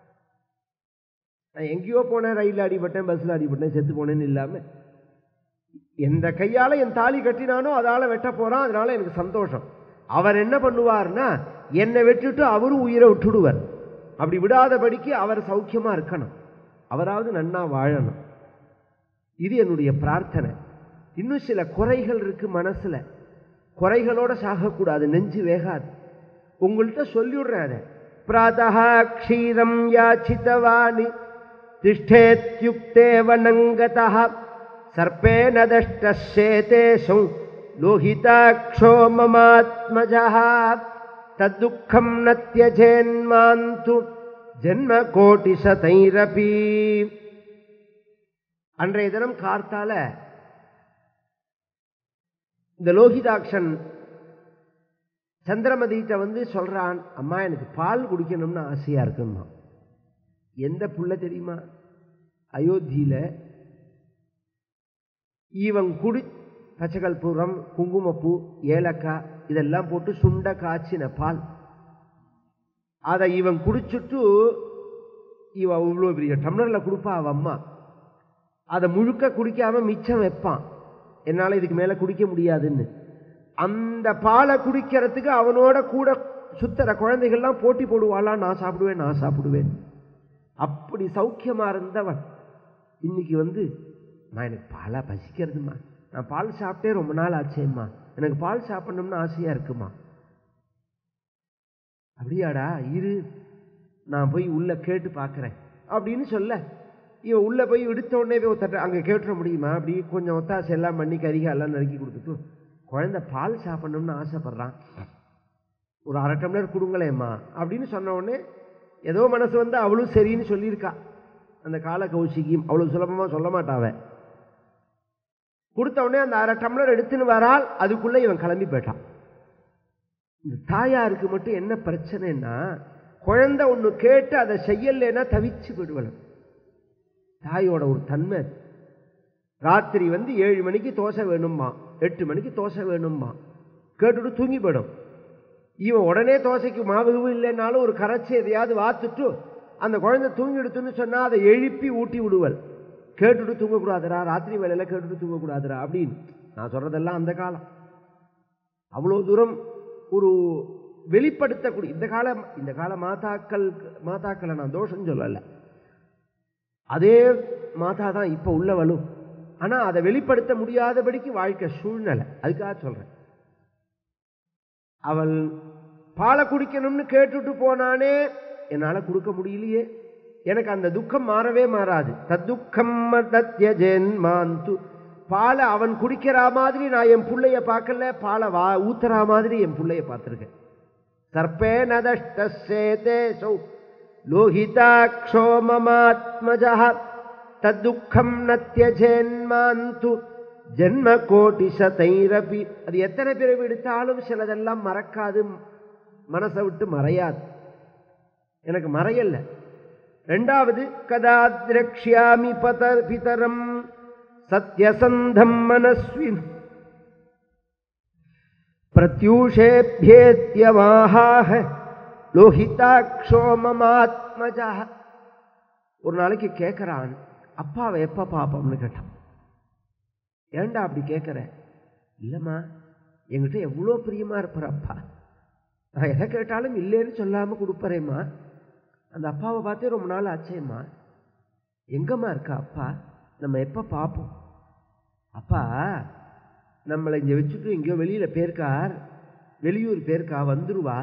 நான் எங்கேயோ போனேன் ரயிலில் அடிபட்டேன் பஸ்ஸில் அடிபட்டேன் செத்து போனேன்னு இல்லாம எந்த கையால என் தாலி கட்டினானோ அதால வெட்ட போறான் அதனால எனக்கு சந்தோஷம் அவர் என்ன பண்ணுவார்னா என்னை வெட்டிட்டு அவரும் உயிரை விட்டுடுவார் அப்படி விடாதபடிக்கு அவர் சௌக்கியமா இருக்கணும் அவராவது நன்னா வாழணும் இது என்னுடைய பிரார்த்தனை இன்னும் சில குறைகள் இருக்கு மனசுல குறைகளோட சாகக்கூடாது நெஞ்சு வேகாது உங்கள்கிட்ட சொல்லிவிடுறேன் அதை பிராத்தா க்ஷீரம் யாச்சிதவாணி திஷ்டேத்யுக்தேவ நங்கதா சர்ப்பேன தஷ்டேதேஷு லோகிதாட்சோ மமாத்மஜா தத்துக்கம் ந தியஜேன்மாந்து ஜென்ம கோட்டி சதைரபி அன்றைய தினம் கார்த்தால இந்த லோகிதாக்ஷன் சந்திரமதிகிட்ட வந்து சொல்றான் அம்மா எனக்கு பால் குடிக்கணும்னு ஆசையா இருக்குன்னா எந்த புள்ள தெரியுமா அயோத்தியில இவன் குடி பச்சைகல்பூரம் குங்குமப்பூ ஏலக்காய் இதெல்லாம் போட்டு சுண்ட காய்ச்சின பால் அதை இவன் குடிச்சுட்டு இவ இவ்வளோ பெரிய டம்ளரில் கொடுப்பா அவ அம்மா அதை முழுக்க குடிக்காம மிச்சம் வைப்பான் என்னால் இதுக்கு மேலே குடிக்க முடியாதுன்னு அந்த பாலை குடிக்கிறதுக்கு அவனோட கூட சுத்தர குழந்தைகள்லாம் போட்டி போடுவாளா நான் சாப்பிடுவேன் நான் சாப்பிடுவேன் அப்படி சௌக்கியமா இருந்தவன் இன்னைக்கு வந்து நான் எனக்கு பாலா பசிக்கிறதுமா நான் பால் சாப்பிட்டே ரொம்ப நாள் ஆச்சேம்மா எனக்கு பால் சாப்பிடணும்னு ஆசையா இருக்குமா அப்படியாடா இரு நான் போய் உள்ள கேட்டு பார்க்குறேன் அப்படின்னு சொல்ல இவன் உள்ள போய் எடுத்த உடனே போய் ஒருத்தட்ட அங்கே கேட்டுற முடியுமா அப்படி கொஞ்சம் ஒத்தாசை எல்லாம் பண்ணி கரிகா எல்லாம் நறுக்கி கொடுத்துட்டு குழந்தை பால் சாப்பிடணும்னு ஆசைப்படுறான் ஒரு அரை டம்ளர் கொடுங்களேம்மா அப்படின்னு சொன்ன உடனே ஏதோ மனசு வந்து அவளும் சரின்னு சொல்லியிருக்கா அந்த கால கௌசிகியும் அவ்வளவு சுலபமா சொல்ல மாட்டாவ கொடுத்த உடனே அந்த அரை டம்ளர் எடுத்துன்னு வரால் அதுக்குள்ள இவன் கிளம்பி போயிட்டான் இந்த தாயாருக்கு மட்டும் என்ன பிரச்சனைன்னா குழந்தை ஒன்று கேட்டு அதை செய்யலைன்னா தவிச்சு விடுவலாம் தாயோட ஒரு தன்மை அது. ராத்திரி வந்து ஏழு மணிக்கு தோசை வேணும்மா எட்டு மணிக்கு தோசை வேணும்மா கேட்டுட்டு தூங்கி போயிடும் இவன் உடனே தோசைக்கு மாவு கிவு இல்லைன்னாலும் ஒரு கரைச்சி எதையாவது வாத்துட்டு அந்த குழந்தை தூங்கிடுத்துன்னு சொன்னா அதை எழுப்பி ஊட்டி விடுவல் கேட்டுட்டு தூங்கக்கூடாதுடா ராத்திரி வேலையில கேட்டுட்டு தூங்கக்கூடாதுடா அப்படின்னு நான் சொல்றதெல்லாம் அந்த காலம் அவ்வளோ தூரம் ஒரு வெளிப்படுத்தக்கூடிய இந்த கால இந்த கால மாதாக்கள் மாதாக்களை நான் தோஷம் சொல்லலை அதே மாதா தான் இப்போ உள்ள வலு ஆனா அதை வெளிப்படுத்த முடியாதபடிக்கு வாழ்க்கை சூழ்நிலை அதுக்காக சொல்றேன் அவள் பாலை குடிக்கணும்னு கேட்டுட்டு போனானே என்னால கொடுக்க முடியலையே எனக்கு அந்த துக்கம் மாறவே மாறாது தத்துக்கம் மாந்து பாலை அவன் குடிக்கிற மாதிரி நான் என் புள்ளைய பார்க்கல பாலை வா ஊத்துற மாதிரி என் புள்ளைய பார்த்துருக்கேன் சர்ப்பே நதஷ்டேதேசௌ லோகிதாட்சோ மமாத்மஜா தத்துக்கம் நத்தியஜேன்மாந்து ஜென்ம கோட்டி சதைரபி அது எத்தனை பிறவி எடுத்தாலும் சிலதெல்லாம் மறக்காது மனசை விட்டு மறையாது எனக்கு மறையல்ல ரெண்டாவது கதா திரக்ஷாமி பத பிதரம் சத்யசந்தம் மனஸ்வின் பிரத்யூஷேபியேத்யமாஹாஹ லோகிதாட்சோ மமாத்மஜா ஒரு நாளைக்கு கேட்குறான் அப்பாவை எப்போ பாப்போம்னு கேட்டான் ஏன்டா அப்படி கேட்குற இல்லைம்மா என்கிட்ட எவ்வளோ பிரியமா இருப்பார் அப்பா நான் எதை கேட்டாலும் இல்லைன்னு சொல்லாமல் கொடுப்பறேம்மா அந்த அப்பாவை பார்த்தே ரொம்ப நாள் ஆச்சேம்மா எங்கம்மா இருக்கா அப்பா நம்ம எப்போ பார்ப்போம் அப்பா நம்மளை இங்கே வச்சுட்டு எங்கேயோ வெளியில் பேர்க்கார் வெளியூர் பேர்க்கா வந்துருவா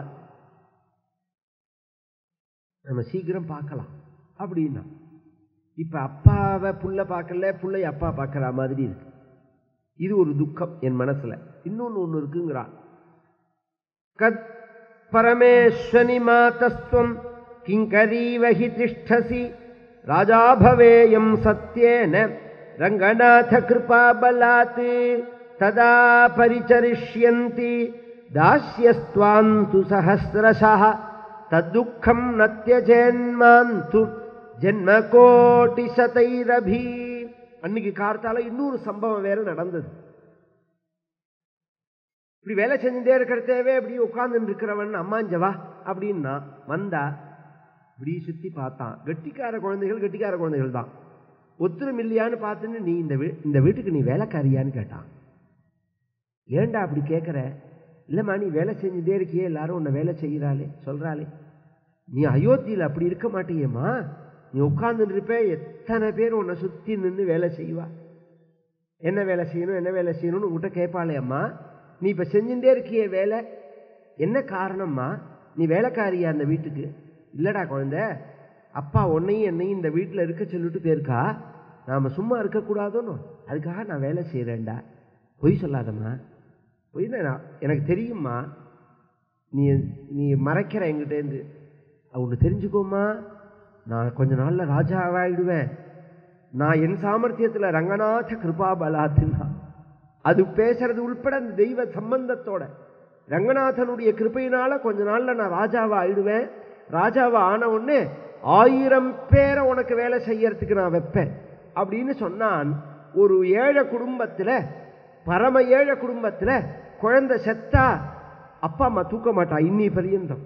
நம்ம சீக்கிரம் பார்க்கலாம் அப்படின்னா இப்ப அப்பாவை புள்ள பார்க்கல புள்ளை அப்பா பார்க்கற மாதிரி இருக்கு இது ஒரு துக்கம் என் மனசுல இன்னொன்னு ஒண்ணு இருக்குங்கிறான் கத் பரமேஸ்வனி மாதஸ்துவம் கிங்கரீவஹி திஷ்டசி ராஜா பவேயம் சத்யேன ரங்கநாத கிருபா பலாத் ததா பரிச்சரிஷ்யந்தி தாஸ்யஸ்துவாந்து சஹசிரசः தத்துக்கம் நத்தியஜேன்மாந்து ஜென்ம கோட்டி சதைரபி அன்னைக்கு கார்த்தால இன்னொரு சம்பவம் வேற நடந்தது இப்படி வேலை செஞ்சுட்டே இருக்கிறதேவே இப்படி உட்கார்ந்துட்டு இருக்கிறவன் அம்மாஞ்சவா அப்படின்னா வந்தா இப்படி சுத்தி பார்த்தான் கெட்டிக்கார குழந்தைகள் கெட்டிக்கார குழந்தைகள் தான் ஒத்துரும் இல்லையான்னு பார்த்துன்னு நீ இந்த வீ இந்த வீட்டுக்கு நீ வேலைக்காரியான்னு கேட்டான் ஏன்டா அப்படி கேட்குற இல்லைம்மா நீ வேலை செஞ்சுட்டே இருக்கியே எல்லாரும் உன்னை வேலை செய்கிறாளே சொல்கிறாளே நீ அயோத்தியில் அப்படி இருக்க மாட்டியேம்மா நீ உட்கார்ந்துட்டு இருப்ப எத்தனை பேர் உன்னை சுற்றி நின்று வேலை செய்வா என்ன வேலை செய்யணும் என்ன வேலை செய்யணும்னு உங்கள்கிட்ட கேட்பாளே அம்மா நீ இப்போ செஞ்சுட்டே இருக்கியே வேலை என்ன காரணம்மா நீ வேலைக்காரியா அந்த வீட்டுக்கு இல்லடா குழந்தை அப்பா உன்னையும் என்னையும் இந்த வீட்டில் இருக்க சொல்லிட்டு போயிருக்கா நாம் சும்மா இருக்கக்கூடாதுன்னு அதுக்காக நான் வேலை செய்கிறேன்டா பொய் சொல்லாதம்மா பொய் நான் எனக்கு தெரியும்மா நீ நீ மறைக்கிற என்கிட்டேருந்து ஒன்று தெரிஞ்சுக்கோமா நான் கொஞ்ச நாளில் ராஜாவாயிடுவேன் நான் என் சாமர்த்தியத்தில் ரங்கநாத கிருபா பலாத்துனா அது பேசுறது உள்பட அந்த தெய்வ சம்பந்தத்தோட ரங்கநாதனுடைய கிருபையினால கொஞ்ச நாள்ல நான் ராஜாவா ஆயிடுவேன் ராஜாவா ஆன உடனே ஆயிரம் பேரை உனக்கு வேலை செய்யறதுக்கு நான் வைப்பேன் அப்படின்னு சொன்னான் ஒரு ஏழை குடும்பத்துல பரம ஏழை குடும்பத்துல குழந்தை செத்தா அப்பா அம்மா தூக்க மாட்டா இன்னி பரியந்தம்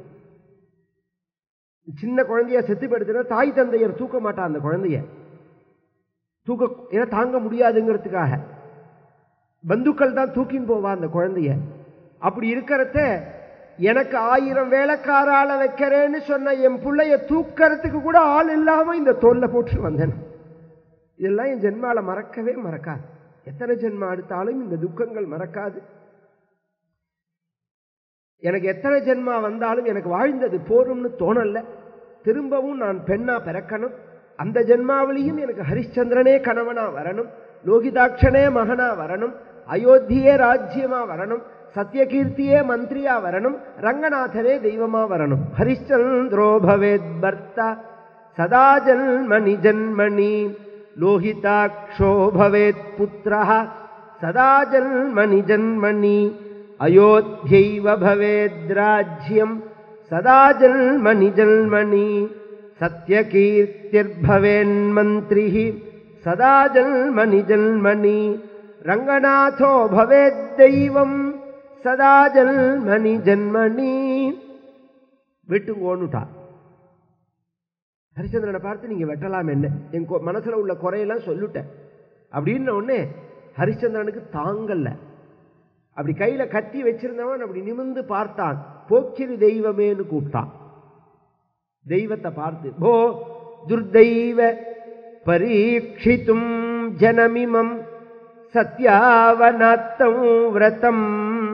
சின்ன குழந்தைய செத்து படுத்துனா தாய் தந்தையர் தூக்க மாட்டா அந்த குழந்தைய தூக்க ஏன்னா தாங்க முடியாதுங்கிறதுக்காக பந்துக்கள் தான் தூக்கின்னு போவா அந்த குழந்தைய அப்படி இருக்கிறத எனக்கு ஆயிரம் வேலைக்காரால வைக்கிறேன்னு சொன்ன என் பிள்ளைய தூக்கறதுக்கு கூட ஆள் இல்லாம இந்த தோல்ல போட்டு வந்தேன் இதெல்லாம் என் ஜென்மால மறக்கவே மறக்காது எத்தனை ஜென்மா எடுத்தாலும் இந்த துக்கங்கள் மறக்காது எனக்கு எத்தனை ஜென்மா வந்தாலும் எனக்கு வாழ்ந்தது போரும்னு தோணல திரும்பவும் நான் பெண்ணா பிறக்கணும் அந்த ஜென்மாவிலையும் எனக்கு ஹரிச்சந்திரனே கணவனா வரணும் லோகிதாட்சனே மகனா வரணும் அயோத்தியே ராஜ்யமா வரணும் சத்யகீர்த்தியே மந்திரியா வரணும் ரங்கநாதனே தெய்வமா வரணும் ஹரிச்சந்திரோ பவேத் பர்த்தா சதா ஜன்மணி ஜன்மணி லோகிதாட்சோ பவேத் புத்திரः சதா ஜன்மணி ஜன்மணி அயோத்தியைவ பவேத்ராஜ்யம் சதா ஜன்மணி ஜன்மணி सत्यकीर्तिर्भवेन्मन्त्रिः सदा जन्मनि जन्मनि रङ्गनाथो भवेद्दैवम् சதா ஜன்மணி ஜன்மணி வெட்டுங்கோன்னுட்டா ஹரிச்சந்திரனை பார்த்து நீங்க வெட்டலாம் என்ன என் கொ- மனசுல உள்ள குறையெல்லாம் சொல்லிட்டேன் அப்படின்ன உடனே ஹரிச்சந்திரனுக்கு தாங்கல்ல அப்படி கையில கத்தி வச்சிருந்தவன் அப்படி நிமிர்ந்து பார்த்தான் போக்கிரி தெய்வமேன்னு கூப்பிட்டான் தெய்வத்தை பார்த்து போ துர்தெய்வ பரீட்சித்தும் ஜனமிமம் சத்யாவனாத்தம் விரதம்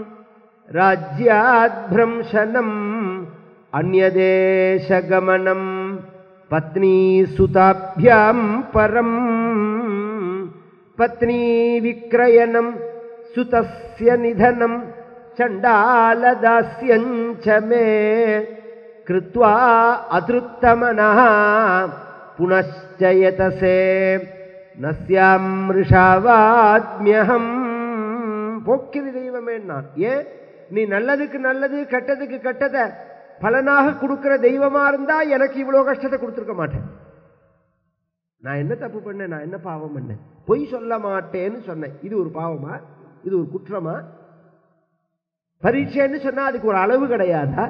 ராஜ்யாத்பிரம்சனம் அந்நதேசகமனம் பத்னி சுதாபியாம் பரம் பத்னி விக்ரயணம் சுதஸ்ய நிதனம் சண்டாலதாஸ்யஞ்ச மே கிருத்வா அதிருப்தமனः புனश्च यतसे நஸ்யாம் ரிஷாவாத்மியகம் போக்கிரி தெய்வமே நான் ஏன் நீ நல்லதுக்கு நல்லது கெட்டதுக்கு கெட்டதை பலனாக கொடுக்கிற தெய்வமா இருந்தா எனக்கு இவ்வளோ கஷ்டத்தை கொடுத்துருக்க மாட்டேன் நான் என்ன தப்பு பண்ணேன் நான் என்ன பாவம் பண்ணேன் பொய் சொல்ல மாட்டேன்னு சொன்னேன் இது ஒரு பாவமா இது ஒரு குற்றமா பரீட்சைன்னு சொன்னா அதுக்கு ஒரு அளவு கிடையாதா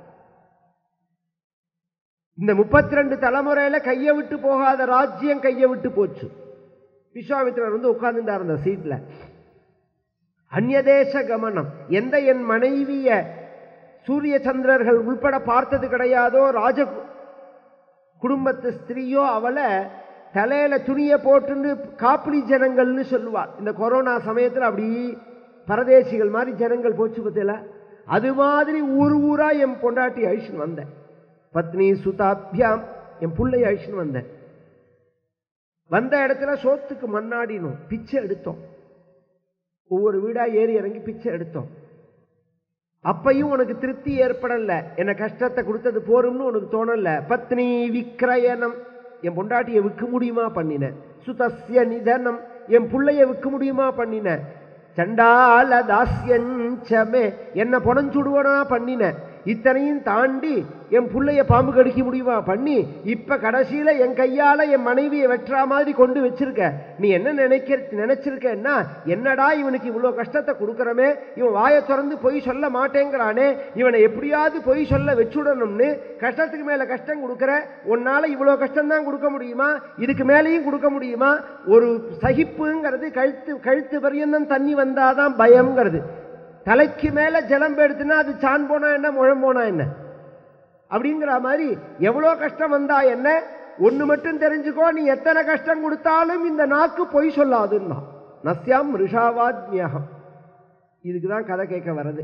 இந்த முப்பத்தி ரெண்டு தலைமுறையில கையை விட்டு போகாத ராஜ்யம் கையை விட்டு போச்சு விஸ்வாமித்திரர் வந்து உட்கார்ந்துட்டார் அந்த சீட்ல அந்நியதேச கமனம் எந்த என் மனைவிய சூரிய சந்திரர்கள் உள்பட பார்த்தது கிடையாதோ ராஜ குடும்பத்து ஸ்திரீயோ அவளை தலையில துணியை போட்டுன்னு காப்பிடி ஜனங்கள்னு சொல்லுவாள் இந்த கொரோனா சமயத்தில் அப்படி பரதேசிகள் மாதிரி ஜனங்கள் போச்சு பத்தியில அது மாதிரி ஊர் ஊரா என் பொண்டாட்டி அழிச்சுன்னு வந்தேன் பத்னி சுதாபியாம் என் பிள்ளை அழிச்சுன்னு வந்தேன் வந்த இடத்துல சோத்துக்கு மண்ணாடினோம் பிச்சை எடுத்தோம் ஒவ்வொரு வீடா ஏறி இறங்கி பிச்சை எடுத்தோம் அப்பையும் உனக்கு திருப்தி ஏற்படல என்ன கஷ்டத்தை கொடுத்தது போரும்னு உனக்கு தோணல பத்னி விக்கிரயணம் என் பொண்டாட்டியை விற்க முடியுமா பண்ணின சுதஸ்ய நிதனம் என் புள்ளைய விற்க முடியுமா பண்ணின சண்டால தாஸ்யஞ்சமே என்ன புனஞ்சுடுவனா பண்ணின இத்தனையும் தாண்டி என் புள்ளைய பாம்பு கடிக்க முடியுமா பண்ணி இப்ப கடைசியில என் கையால என் மனைவியை வெட்டுறா மாதிரி கொண்டு வச்சிருக்க நீ என்ன நினைக்க நினைச்சிருக்கன்னா என்னடா இவனுக்கு இவ்வளவு கஷ்டத்தை கொடுக்கறமே இவன் வாயை திறந்து பொய் சொல்ல மாட்டேங்கிறானே இவனை எப்படியாவது பொய் சொல்ல வச்சுடணும்னு கஷ்டத்துக்கு மேல கஷ்டம் கொடுக்கற உன்னால இவ்வளவு கஷ்டம் தான் கொடுக்க முடியுமா இதுக்கு மேலேயும் கொடுக்க முடியுமா ஒரு சகிப்புங்கிறது கழுத்து கழுத்து பரியந்தம் தண்ணி வந்தாதான் பயம்ங்கிறது தலைக்கு மேல ஜலம் எடுத்துனா அது சான் போனா என்ன முழம் போனா என்ன அப்படிங்கிற மாதிரி எவ்வளோ கஷ்டம் வந்தா என்ன ஒண்ணு மட்டும் தெரிஞ்சுக்கோ நீ எத்தனை கஷ்டம் கொடுத்தாலும் இந்த நாக்கு பொய் சொல்லாதுன்னா நஸ்யாம் ரிஷாவாத்மியகம் இதுக்கு தான் கதை கேட்க வர்றது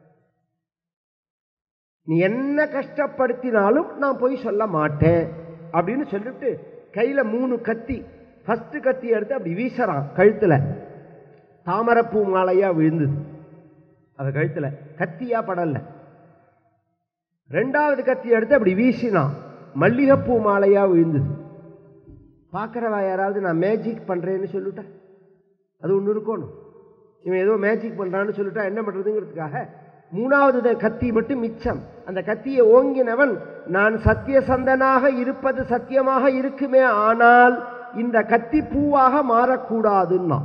நீ என்ன கஷ்டப்படுத்தினாலும் நான் பொய் சொல்ல மாட்டேன் அப்படின்னு சொல்லிட்டு கையில மூணு கத்தி ஃபர்ஸ்ட் கத்தி எடுத்து அப்படி வீசுறான் கழுத்துல தாமரப்பூ மாலையா விழுந்தது அவ கழுத்துல கத்தியா படல ரெண்டாவது கத்தி எடுத்து அப்படி வீசினான் மல்லிகைப்பூ மாலையா விழுந்தது பார்க்குறவா யாராவது நான் மேஜிக் பண்றேன்னு சொல்லிட்டா அது ஒன்று இருக்கணும் இவன் ஏதோ மேஜிக் பண்றான்னு சொல்லிட்டா என்ன பண்றதுங்கிறதுக்காக மூணாவது த- கத்தி மட்டும் மிச்சம் அந்த கத்தியை ஓங்கினவன் நான் சத்தியசந்தனாக இருப்பது சத்தியமாக இருக்குமே ஆனால் இந்த கத்தி பூவாக மாறக்கூடாதுன்னா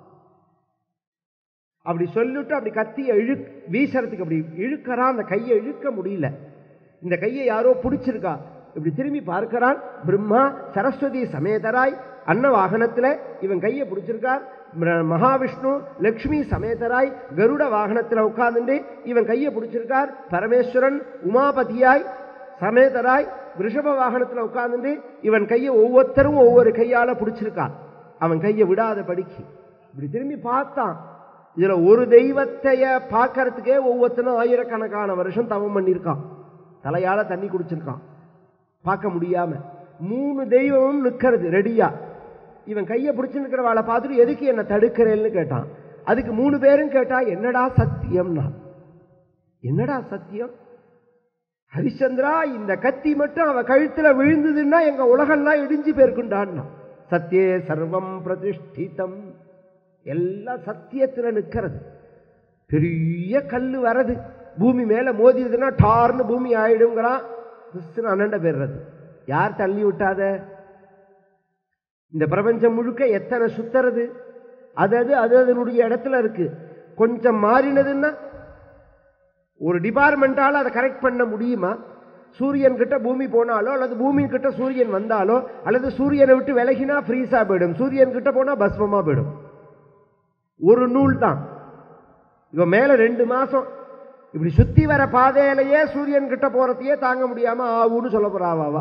அப்படி சொல்லிட்டு அப்படி கத்தியை இழு வீசுறதுக்கு அப்படி இழுக்கறான் அந்த கையை இழுக்க முடியல இந்த கையை யாரோ பிடிச்சிருக்கா இப்படி திரும்பி பார்க்கறான் பிரம்மா சரஸ்வதி சமேதராய் அன்ன வாகனத்துல இவன் கையை பிடிச்சிருக்கார் ம- மகாவிஷ்ணு லக்ஷ்மி சமேதராய் கருட வாகனத்துல உட்கார்ந்துட்டு இவன் கையை பிடிச்சிருக்கார் பரமேஸ்வரன் உமாபதியாய் சமேதராய் ரிஷப வாகனத்துல உட்கார்ந்துட்டு இவன் கையை ஒவ்வொருத்தரும் ஒவ்வொரு கையால பிடிச்சிருக்கான் அவன் கையை விடாத படிக்கு இப்படி திரும்பி பார்த்தான் இதுல ஒரு தெய்வத்தைய பார்க்கறதுக்கே ஒவ்வொருத்தனும் ஆயிரக்கணக்கான வருஷம் தவம் பண்ணியிருக்கான் தலையால தண்ணி குடிச்சிருக்கான் பார்க்க முடியாம மூணு தெய்வமும் நிக்கிறது ரெடியா இவன் கையை பிடிச்சு நிற்கிறவாளை பார்த்துட்டு எதுக்கு என்ன தடுக்கிறேன்னு கேட்டான் அதுக்கு மூணு பேரும் கேட்டா என்னடா சத்தியம்னா என்னடா சத்தியம் ஹரிச்சந்திரா இந்த கத்தி மட்டும் அவ கழுத்துல விழுந்ததுன்னா எங்க உலகம்லாம் இடிஞ்சு போயிருக்குண்டான்னா சத்தியே சர்வம் பிரதிஷ்டிதம் எல்லாம் சத்தியத்துல நிக்கிறது பெரிய கல்லு வரது பூமி மேல மோதியதுன்னா டார்னு பூமி ஆயிடுங்கிறான் கிறிஸ்துன்னு அண்ணண்ட போயிடுறது யார் தள்ளி விட்டாத இந்த பிரபஞ்சம் முழுக்க எத்தனை சுத்துறது அது அது அது அதனுடைய இடத்துல இருக்கு கொஞ்சம் மாறினதுன்னா ஒரு டிபார்ட்மெண்டால அதை கரெக்ட் பண்ண முடியுமா சூரியன் கிட்ட பூமி போனாலோ அல்லது பூமி கிட்ட சூரியன் வந்தாலோ அல்லது சூரியனை விட்டு விலகினா ஃப்ரீஸா போயிடும் சூரியன் கிட்ட போனா பஸ்மமா போயிடும் ஒரு நூல் தான் இவன் மேல ரெண்டு மாசம் இப்படி சுத்தி வர பாதையிலேயே சூரியன் கிட்ட போறதையே தாங்க முடியாம ஆவுன்னு சொல்ல போறாவா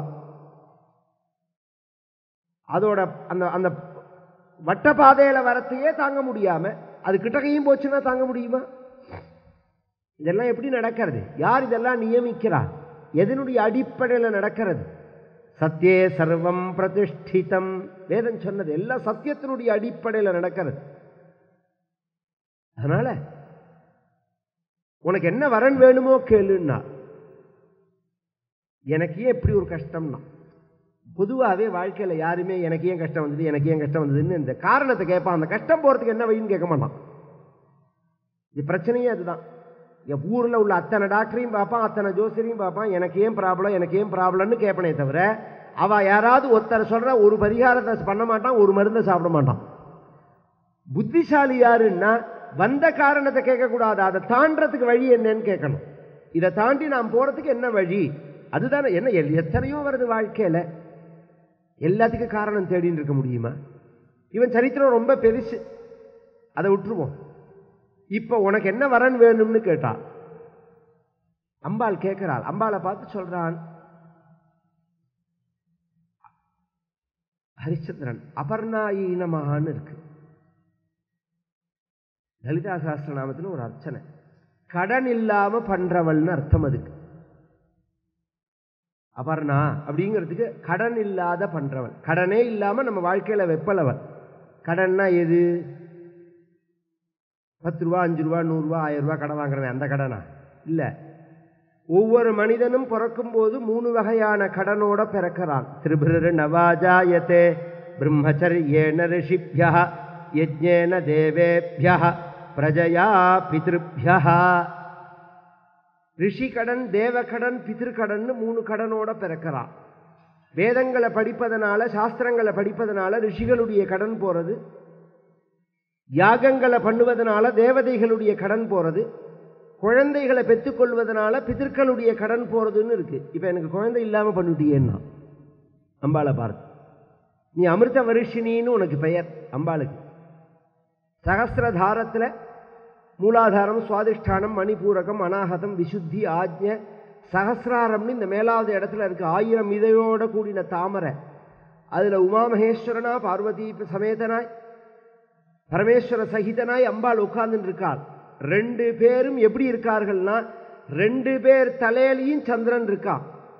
அதோட அந்த அந்த வட்ட பாதையில வரத்தையே தாங்க முடியாம அது கிட்டக்கையும் போச்சுன்னா தாங்க முடியுமா இதெல்லாம் எப்படி நடக்கிறது யார் இதெல்லாம் நியமிக்கிறார் எதனுடைய அடிப்படையில் நடக்கிறது சத்தியே சர்வம் பிரதிஷ்டிதம் வேதம் சொன்னது எல்லாம் சத்தியத்தினுடைய அடிப்படையில் நடக்கிறது அதனால உனக்கு என்ன வரன் வேணுமோ கேளுன்னா எனக்கு ஏன் இப்படி ஒரு கஷ்டம்னா பொதுவாகவே வாழ்க்கையில் யாருமே எனக்கு ஏன் கஷ்டம் வந்தது எனக்கு ஏன் கஷ்டம் வந்ததுன்னு இந்த காரணத்தை கேட்பான் அந்த கஷ்டம் போகிறதுக்கு என்ன வழின்னு கேட்க மாட்டான் இது பிரச்சனையே அதுதான் என் ஊரில் உள்ள அத்தனை டாக்டரையும் பார்ப்பான் அத்தனை ஜோசியரையும் பார்ப்பான் எனக்கு ஏன் ப்ராப்ளம் எனக்கு ஏன் ப்ராப்ளம்னு கேட்பனே தவிர அவ யாராவது ஒருத்தர் சொல்ற ஒரு பரிகாரத்தை பண்ண மாட்டான் ஒரு மருந்தை சாப்பிட மாட்டான் புத்திசாலி யாருன்னா வந்த காரணத்தை கேட்கக்கூடாது அதை தாண்டறதுக்கு வழி என்னன்னு கேட்கணும் இதை தாண்டி நாம் போறதுக்கு என்ன வழி அதுதானே என்ன எல்- எத்தனையோ வருது வாழ்க்கையில எல்லாத்துக்கும் காரணம் தேடின்னு இருக்க முடியுமா இவன் சரித்திரம் ரொம்ப பெருசு அதை விட்டுருவோம் இப்ப உனக்கு என்ன வரன் வேணும்னு கேட்டா அம்பாள் கேட்கிறாள் அம்பாளை பார்த்து சொல்றான் ஹரிச்சந்திரன் அபர்ணாயீனமான்னு இருக்கு லலிதா சாஸ்திரநாமத்தில் ஒரு அர்ச்சனை கடன் இல்லாம பண்றவள்னு அர்த்தம் அதுக்கு அபர்ணா அப்படிங்கிறதுக்கு கடன் இல்லாத பண்றவள் கடனே இல்லாம நம்ம வாழ்க்கையில வெப்பலவள் கடன்னா எது பத்து ரூபா அஞ்சு ரூபா நூறுரூவா ஆயிரம் ரூபா கடன் வாங்குறவன் அந்த கடனா இல்ல ஒவ்வொரு மனிதனும் பிறக்கும் போது மூணு வகையான கடனோட பிறக்கிறான் திரிபுர நவாஜாயத்தே பிரம்மச்சரியேன ரிஷிபியா யஜ்ஞேன தேவேபியா பிரஜயா பிதிருபியா ரிஷி கடன் தேவ கடன் பிதிருக்கடன் மூணு கடனோட பிறக்கிறான் வேதங்களை படிப்பதனால சாஸ்திரங்களை படிப்பதனால ரிஷிகளுடைய கடன் போறது யாகங்களை பண்ணுவதனால தேவதைகளுடைய கடன் போறது குழந்தைகளை பெற்றுக்கொள்வதனால பிதர்களுடைய கடன் போறதுன்னு இருக்கு இப்ப எனக்கு குழந்தை இல்லாம பண்ணிட்டியேன்னா அம்பாளை பார்த்து நீ அமிர்த வருஷினின்னு உனக்கு பெயர் அம்பாளுக்கு சகசிரதாரத்துல மூலாதாரம் சுவாதிஷ்டானம் மணிபூரகம் அனாகதம் விசுத்தி ஆஜ்ஞ சகசிராரம்னு இந்த மேலாவது இடத்துல இருக்கு ஆயிரம் இதழோட கூடின தாமரை அதுல உமாமகேஸ்வரனா பார்வதி சமேதனாய் பரமேஸ்வர சகிதனாய் அம்பாள் உட்கார்ந்துட்டு இருக்காள் ரெண்டு பேரும் எப்படி இருக்கார்கள்னா ரெண்டு பேர் தலையிலையும் சந்திரன் இருக்கான்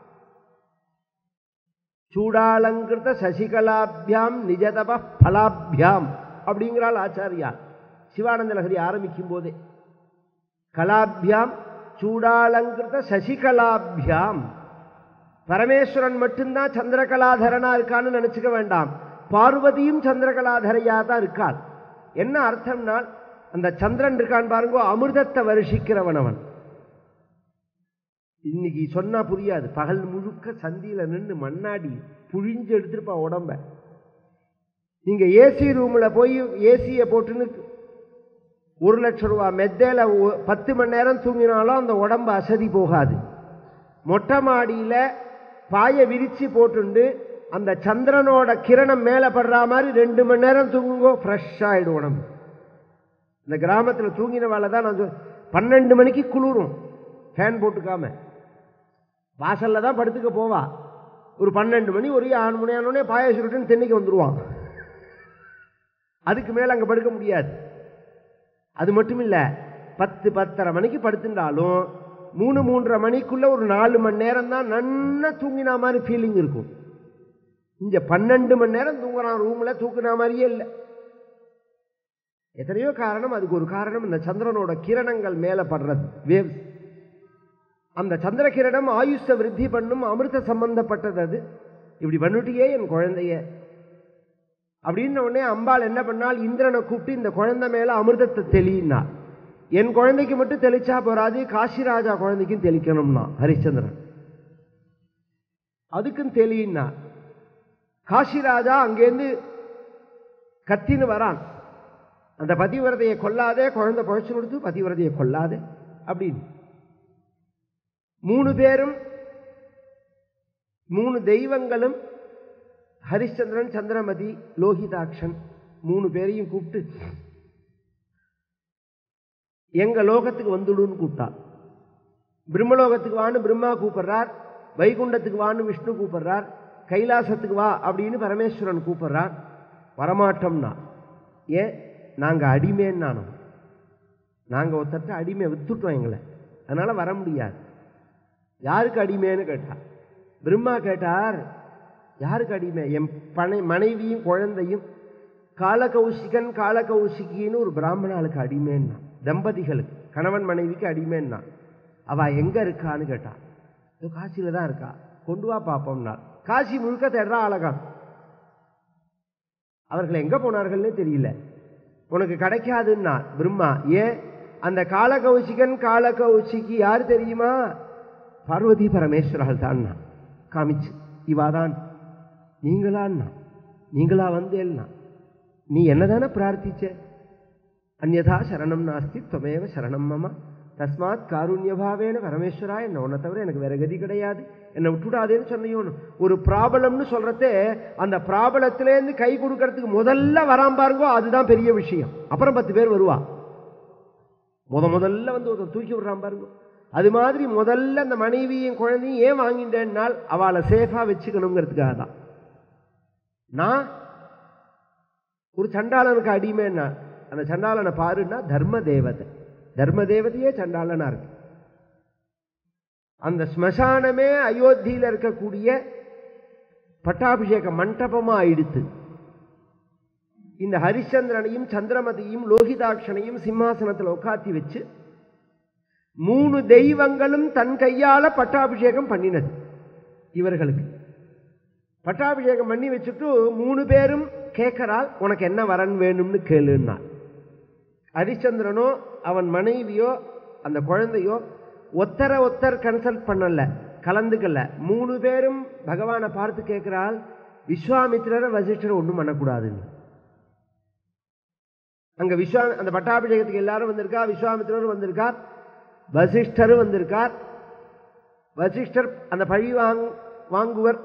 சூடாலங்கிருத சசிகலாபியாம் நிஜதப பலாபியாம் அப்படிங்கிறாள் ஆச்சாரியா சிவானந்த லகரி ஆரம்பிக்கும் போதே கலாபியாம் சூடாலங்கிருத சசிகலாபியாம் பரமேஸ்வரன் மட்டும்தான் சந்திரகலாதரனா இருக்கான்னு நினைச்சுக்க வேண்டாம் பார்வதியும் சந்திரகலாதரையா தான் இருக்காள் என்ன அர்த்தம்னா அந்த சந்திரன் இருக்கான் பாருங்க அமிர்தத்தை வருஷிக்கிறவன் அவன் இன்னைக்கு சொன்னா புரியாது பகல் முழுக்க சந்தியில நின்று மண்ணாடி புழிஞ்சு எடுத்துருப்பான் உடம்ப நீங்க ஏசி ரூம்ல போய் ஏசியை போட்டுன்னு ஒரு லட்சம் ரூபா மெத்தையில ஒ- பத்து மணி நேரம் தூங்கினாலும் அந்த உடம்பு அசதி போகாது மொட்டை மாடியில பாயை விரிச்சு போட்டுண்டு அந்த சந்திரனோட கிரணம் மேலே படுற மாதிரி ரெண்டு மணி நேரம் தூங்குங்கோ ஃப்ரெஷ் ஆயிடும் உடம்பு இந்த கிராமத்தில் தூங்கின வேலை தான் நான் சொல் பன்னெண்டு மணிக்கு குளிரும் ஃபேன் போட்டுக்காம வாசல்ல தான் படுத்துக்க போவா ஒரு பன்னெண்டு மணி ஒரு ஆறு மணி ஆனோடனே பாய சுருட்டுன்னு தென்னைக்கு வந்துருவான் அதுக்கு மேலே அங்கே படுக்க முடியாது அது மட்டும் இல்லை பத்து பத்தரை மணிக்கு படுத்துட்டாலும் மூணு மூன்றரை மணிக்குள்ள ஒரு நாலு மணி நேரம் தான் நன்னா தூங்கின மாதிரி ஃபீலிங் இருக்கும் இங்க பன்னெண்டு மணி நேரம் தூங்குறான் ரூம்ல தூக்குன மாதிரியே இல்லை எத்தனையோ காரணம் அதுக்கு ஒரு காரணம் இந்த சந்திரனோட கிரணங்கள் மேல படுறது வேவ்ஸ் அந்த சந்திர கிரணம் ஆயுஷ விருத்தி பண்ணும் அமிர்த சம்பந்தப்பட்டது அது இப்படி பண்ணிட்டியே என் குழந்தைய அப்படின்ன உடனே அம்பாள் என்ன பண்ணால் இந்திரனை கூப்பிட்டு இந்த குழந்தை மேல அமிர்தத்தை தெளியினார் என் குழந்தைக்கு மட்டும் தெளிச்சா போறாது காசிராஜா குழந்தைக்கும் தெளிக்கணும்னா ஹரிச்சந்திரன் அதுக்கும் தெளியினா காசிராஜா அங்கேருந்து கத்தின்னு வரான் அந்த பதிவிரதையை கொல்லாதே குழந்தை பழச்சு கொடுத்து பதிவிரதையை கொல்லாதே அப்படின்னு மூணு பேரும் மூணு தெய்வங்களும் ஹரிச்சந்திரன் சந்திரமதி லோகிதாக்ஷன் மூணு பேரையும் கூப்பிட்டு எங்க லோகத்துக்கு வந்துடுன்னு கூப்பிட்டா பிரம்மலோகத்துக்கு வான்னு பிரம்மா கூப்பிடுறார் வைகுண்டத்துக்கு வான்னு விஷ்ணு கூப்பிடுறார் கைலாசத்துக்கு வா அப்படின்னு பரமேஸ்வரன் கூப்பிடுறார் வரமாட்டோம்னா ஏன் நாங்க அடிமைன்னானோம் நாங்க ஒருத்தட்ட அடிமை வித்துட்டோம் எங்களை அதனால வர முடியாது யாருக்கு அடிமைன்னு கேட்டார் பிரம்மா கேட்டார் யாருக்கு அடிமை என் பனை மனைவியும் குழந்தையும் காலகௌசிகன் காலகௌசிகின்னு ஒரு பிராமணாளுக்கு அடிமைன்னா தம்பதிகளுக்கு கணவன் மனைவிக்கு அடிமைன்னா அவ எங்க இருக்கான்னு கேட்டா "இதோ காசியில தான் இருக்கா கொண்டு வா பாப்போம்னா காசி முழுக்க தேடுறா அழகான் அவர்கள் எங்க போனார்கள்னே தெரியல உனக்கு கிடைக்காதுன்னா பிரம்மா ஏன் அந்த காலகௌசிகன் காலகௌசிக்கு யார் தெரியுமா பார்வதி பரமேஸ்வரால் தான் காமிச்சு இவாதான் நீங்களான்னா நீங்களா வந்தேன்னா நீ என்னதானே பிரார்த்திச்ச அந்யதா சரணம் நாஸ்தி துவமேவ சரணம் மம தஸ்மாத் காருண்யபாவேன பரமேஸ்வரா என்ன உன்னை தவிர எனக்கு வேற கதி கிடையாது என்னை விட்டுடாதேன்னு சொன்னையோன்னு ஒரு ப்ராப்ளம்னு சொல்றதே அந்த ப்ராப்ளத்திலேருந்து கை கொடுக்கறதுக்கு முதல்ல வராம பாருங்கோ அதுதான் பெரிய விஷயம் அப்புறம் பத்து பேர் வருவா முத முதல்ல வந்து ஒருத்தன் தூக்கி விடுறான் பாருங்க அது மாதிரி முதல்ல அந்த மனைவியும் குழந்தையும் ஏன் வாங்கிட்டேன்னால் அவளை சேஃபா வச்சுக்கணுங்கிறதுக்காக தான் நான் ஒரு சண்டாளனுக்கு அடிமைன்னா அந்த சண்டாளனை பாருன்னா தர்ம தேவதை தர்ம தேவதையே சண்டாளனா இருக்கு அந்த ஸ்மசானமே அயோத்தியில இருக்கக்கூடிய பட்டாபிஷேக மண்டபமா ஆயிடுத்து இந்த ஹரிச்சந்திரனையும் சந்திரமதியும் லோகிதாட்சனையும் சிம்மாசனத்தில் உட்காத்தி வச்சு மூணு தெய்வங்களும் தன் கையால பட்டாபிஷேகம் பண்ணினது இவர்களுக்கு பட்டாபிஷேகம் பண்ணி வச்சுட்டு மூணு பேரும் கேட்கறாள் உனக்கு என்ன வரன் வேணும்னு கேளுன்னா ஹரிச்சந்திரனோ அவன் மனைவியோ அந்த குழந்தையோ ஒத்தரை ஒத்தர் கன்சல்ட் பண்ணல கலந்துக்கல மூணு பேரும் பகவானை பார்த்து கேட்கிறாள் விஸ்வாமித்திரரை வசிஷ்டரை ஒன்றும் பண்ணக்கூடாதுன்னு அங்க விஸ்வா அந்த பட்டாபிஷேகத்துக்கு எல்லாரும் வந்திருக்கா விஸ்வாமித்திரரும் வந்திருக்கார் வசிஷ்டரும் வந்திருக்கார் வசிஷ்டர் அந்த பழி வாங் வாங்குவர்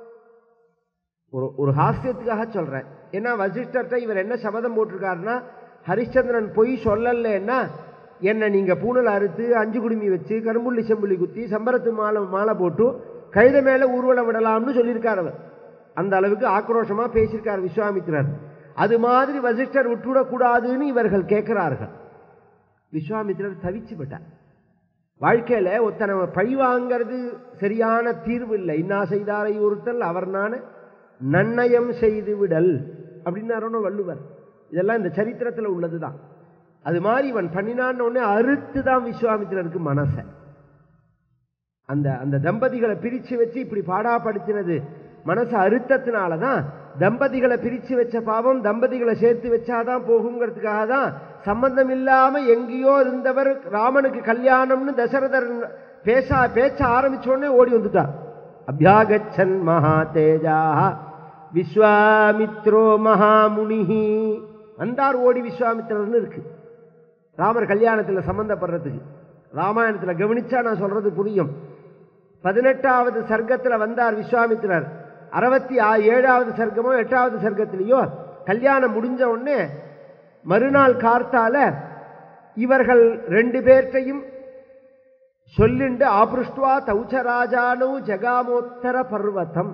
ஒரு ஒரு ஹாஸ்யத்துக்காக சொல்றேன் ஏன்னா வசிஷ்டர்கிட்ட இவர் என்ன சபதம் போட்டிருக்காருன்னா ஹரிச்சந்திரன் பொய் சொல்லலைன்னா என்னை நீங்க பூனல் அறுத்து அஞ்சு குடுமி வச்சு கரும்புள்ளி செம்புள்ளி குத்தி சம்பரத்து மாலை மாலை போட்டு கழுத மேல ஊர்வலம் விடலாம்னு சொல்லியிருக்கார் அவர் அந்த அளவுக்கு ஆக்ரோஷமா பேசியிருக்கார் விஸ்வாமித்திரர் அது மாதிரி வசிஷ்டர் விட்டுவிடக்கூடாதுன்னு இவர்கள் கேட்கிறார்கள் விஸ்வாமித்திரர் தவிச்சு விட்டார் வாழ்க்கையில ஒருத்தனை பழி வாங்கிறது சரியான தீர்வு இல்லை இன்னா செய்தாரை ஒருத்தல் அவர் நான் நன்னயம் செய்து விடல் அப்படின்னாரோன்னு வள்ளுவர் இதெல்லாம் இந்த சரித்திரத்தில் உள்ளதுதான் அது மாதிரி இவன் பண்ணினான்னு உடனே அறுத்து தான் விஸ்வாமித்திரருக்கு மனசை அந்த அந்த தம்பதிகளை பிரிச்சு வச்சு இப்படி பாடாப்படுத்தினது மனசை அறுத்தத்தினால தான் தம்பதிகளை பிரிச்சு வச்ச பாவம் தம்பதிகளை சேர்த்து வச்சாதான் போகுங்கிறதுக்காக தான் சம்பந்தம் இல்லாம எங்கேயோ இருந்தவர் ராமனுக்கு கல்யாணம்னு தசரதர் பேச பேச்ச ஆரம்பிச்ச உடனே ஓடி வந்துட்டார் அபியாகச்சன் மகா தேஜா விஸ்வாமித்ரோ மகாமுனிஹி வந்தார் ஓடி விஸ்வாமித்திரர்னு இருக்கு ராமர் கல்யாணத்தில் சம்பந்தப்படுறதுக்கு ராமாயணத்தில் கவனிச்சா நான் சொல்றது புரியும் பதினெட்டாவது சர்க்கத்தில் வந்தார் விஸ்வாமித்திரர் அறுபத்தி ஆ ஏழாவது சர்க்கமோ எட்டாவது சர்க்கத்திலேயோ கல்யாணம் முடிஞ்ச உடனே மறுநாள் கார்த்தால இவர்கள் ரெண்டு பேர்த்தையும் சொல்லிண்டு ஆபிருஷ்டுவா தௌச்சராஜானு ஜகாமோத்தர பர்வதம்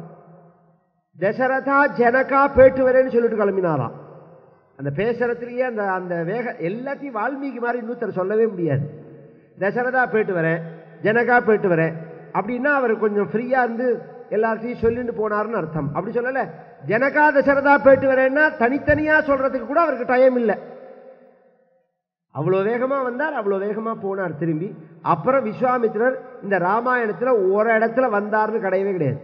தசரதா ஜனகா பேட்டு வரேன்னு சொல்லிட்டு கிளம்பினாராம் அந்த பேசுறதுலயே அந்த அந்த வேக எல்லாத்தையும் வால்மீகி மாதிரி இன்னொருத்தர் சொல்லவே முடியாது தசரதா போயிட்டு வரேன் ஜனகா போயிட்டு வரேன் அப்படின்னா அவர் கொஞ்சம் ஃப்ரீயா இருந்து எல்லாத்தையும் சொல்லிட்டு போனார்னு அர்த்தம் அப்படி சொல்லல ஜனகா தசரதா போயிட்டு வரேன்னா தனித்தனியா சொல்றதுக்கு கூட அவருக்கு டைம் இல்லை அவ்வளோ வேகமா வந்தார் அவ்வளோ வேகமா போனார் திரும்பி அப்புறம் விஸ்வாமித்திரர் இந்த ராமாயணத்துல ஒரு இடத்துல வந்தார்னு கிடையவே கிடையாது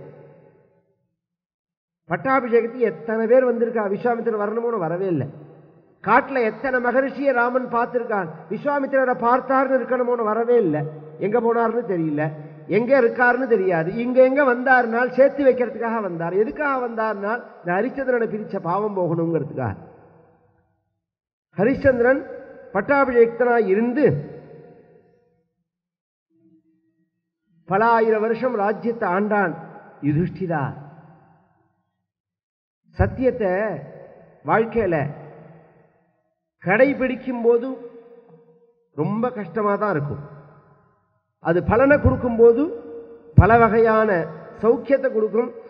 பட்டாபிஷேகத்துக்கு எத்தனை பேர் வந்திருக்கா விஸ்வாமித்திரர் வரணுமோன்னு வரவே இல்லை காட்டுல எத்தனை மகரிஷியை ராமன் பார்த்திருக்கான் விஸ்வாமித்திரரை பார்த்தார்னு இருக்கணுமோன்னு வரவே இல்லை எங்க போனார்னு தெரியல எங்க இருக்காருன்னு தெரியாது இங்க எங்க வந்தார்னால் சேர்த்து வைக்கிறதுக்காக வந்தார் எதுக்காக வந்தார்னால் இந்த ஹரிச்சந்திரனை பிரிச்ச பாவம் போகணுங்கிறதுக்காக ஹரிச்சந்திரன் பட்டாபிஷேகத்தனாய் இருந்து பல ஆயிரம் வருஷம் ராஜ்யத்தை ஆண்டான் யுதிஷ்டிரா சத்தியத்தை வாழ்க்கையில கடைபிடிக்கும் போது ரொம்ப கஷ்டமா தான் இருக்கும் அது பலனை கொடுக்கும்போது பல வகையான சௌக்கியத்தை கொடுக்கும்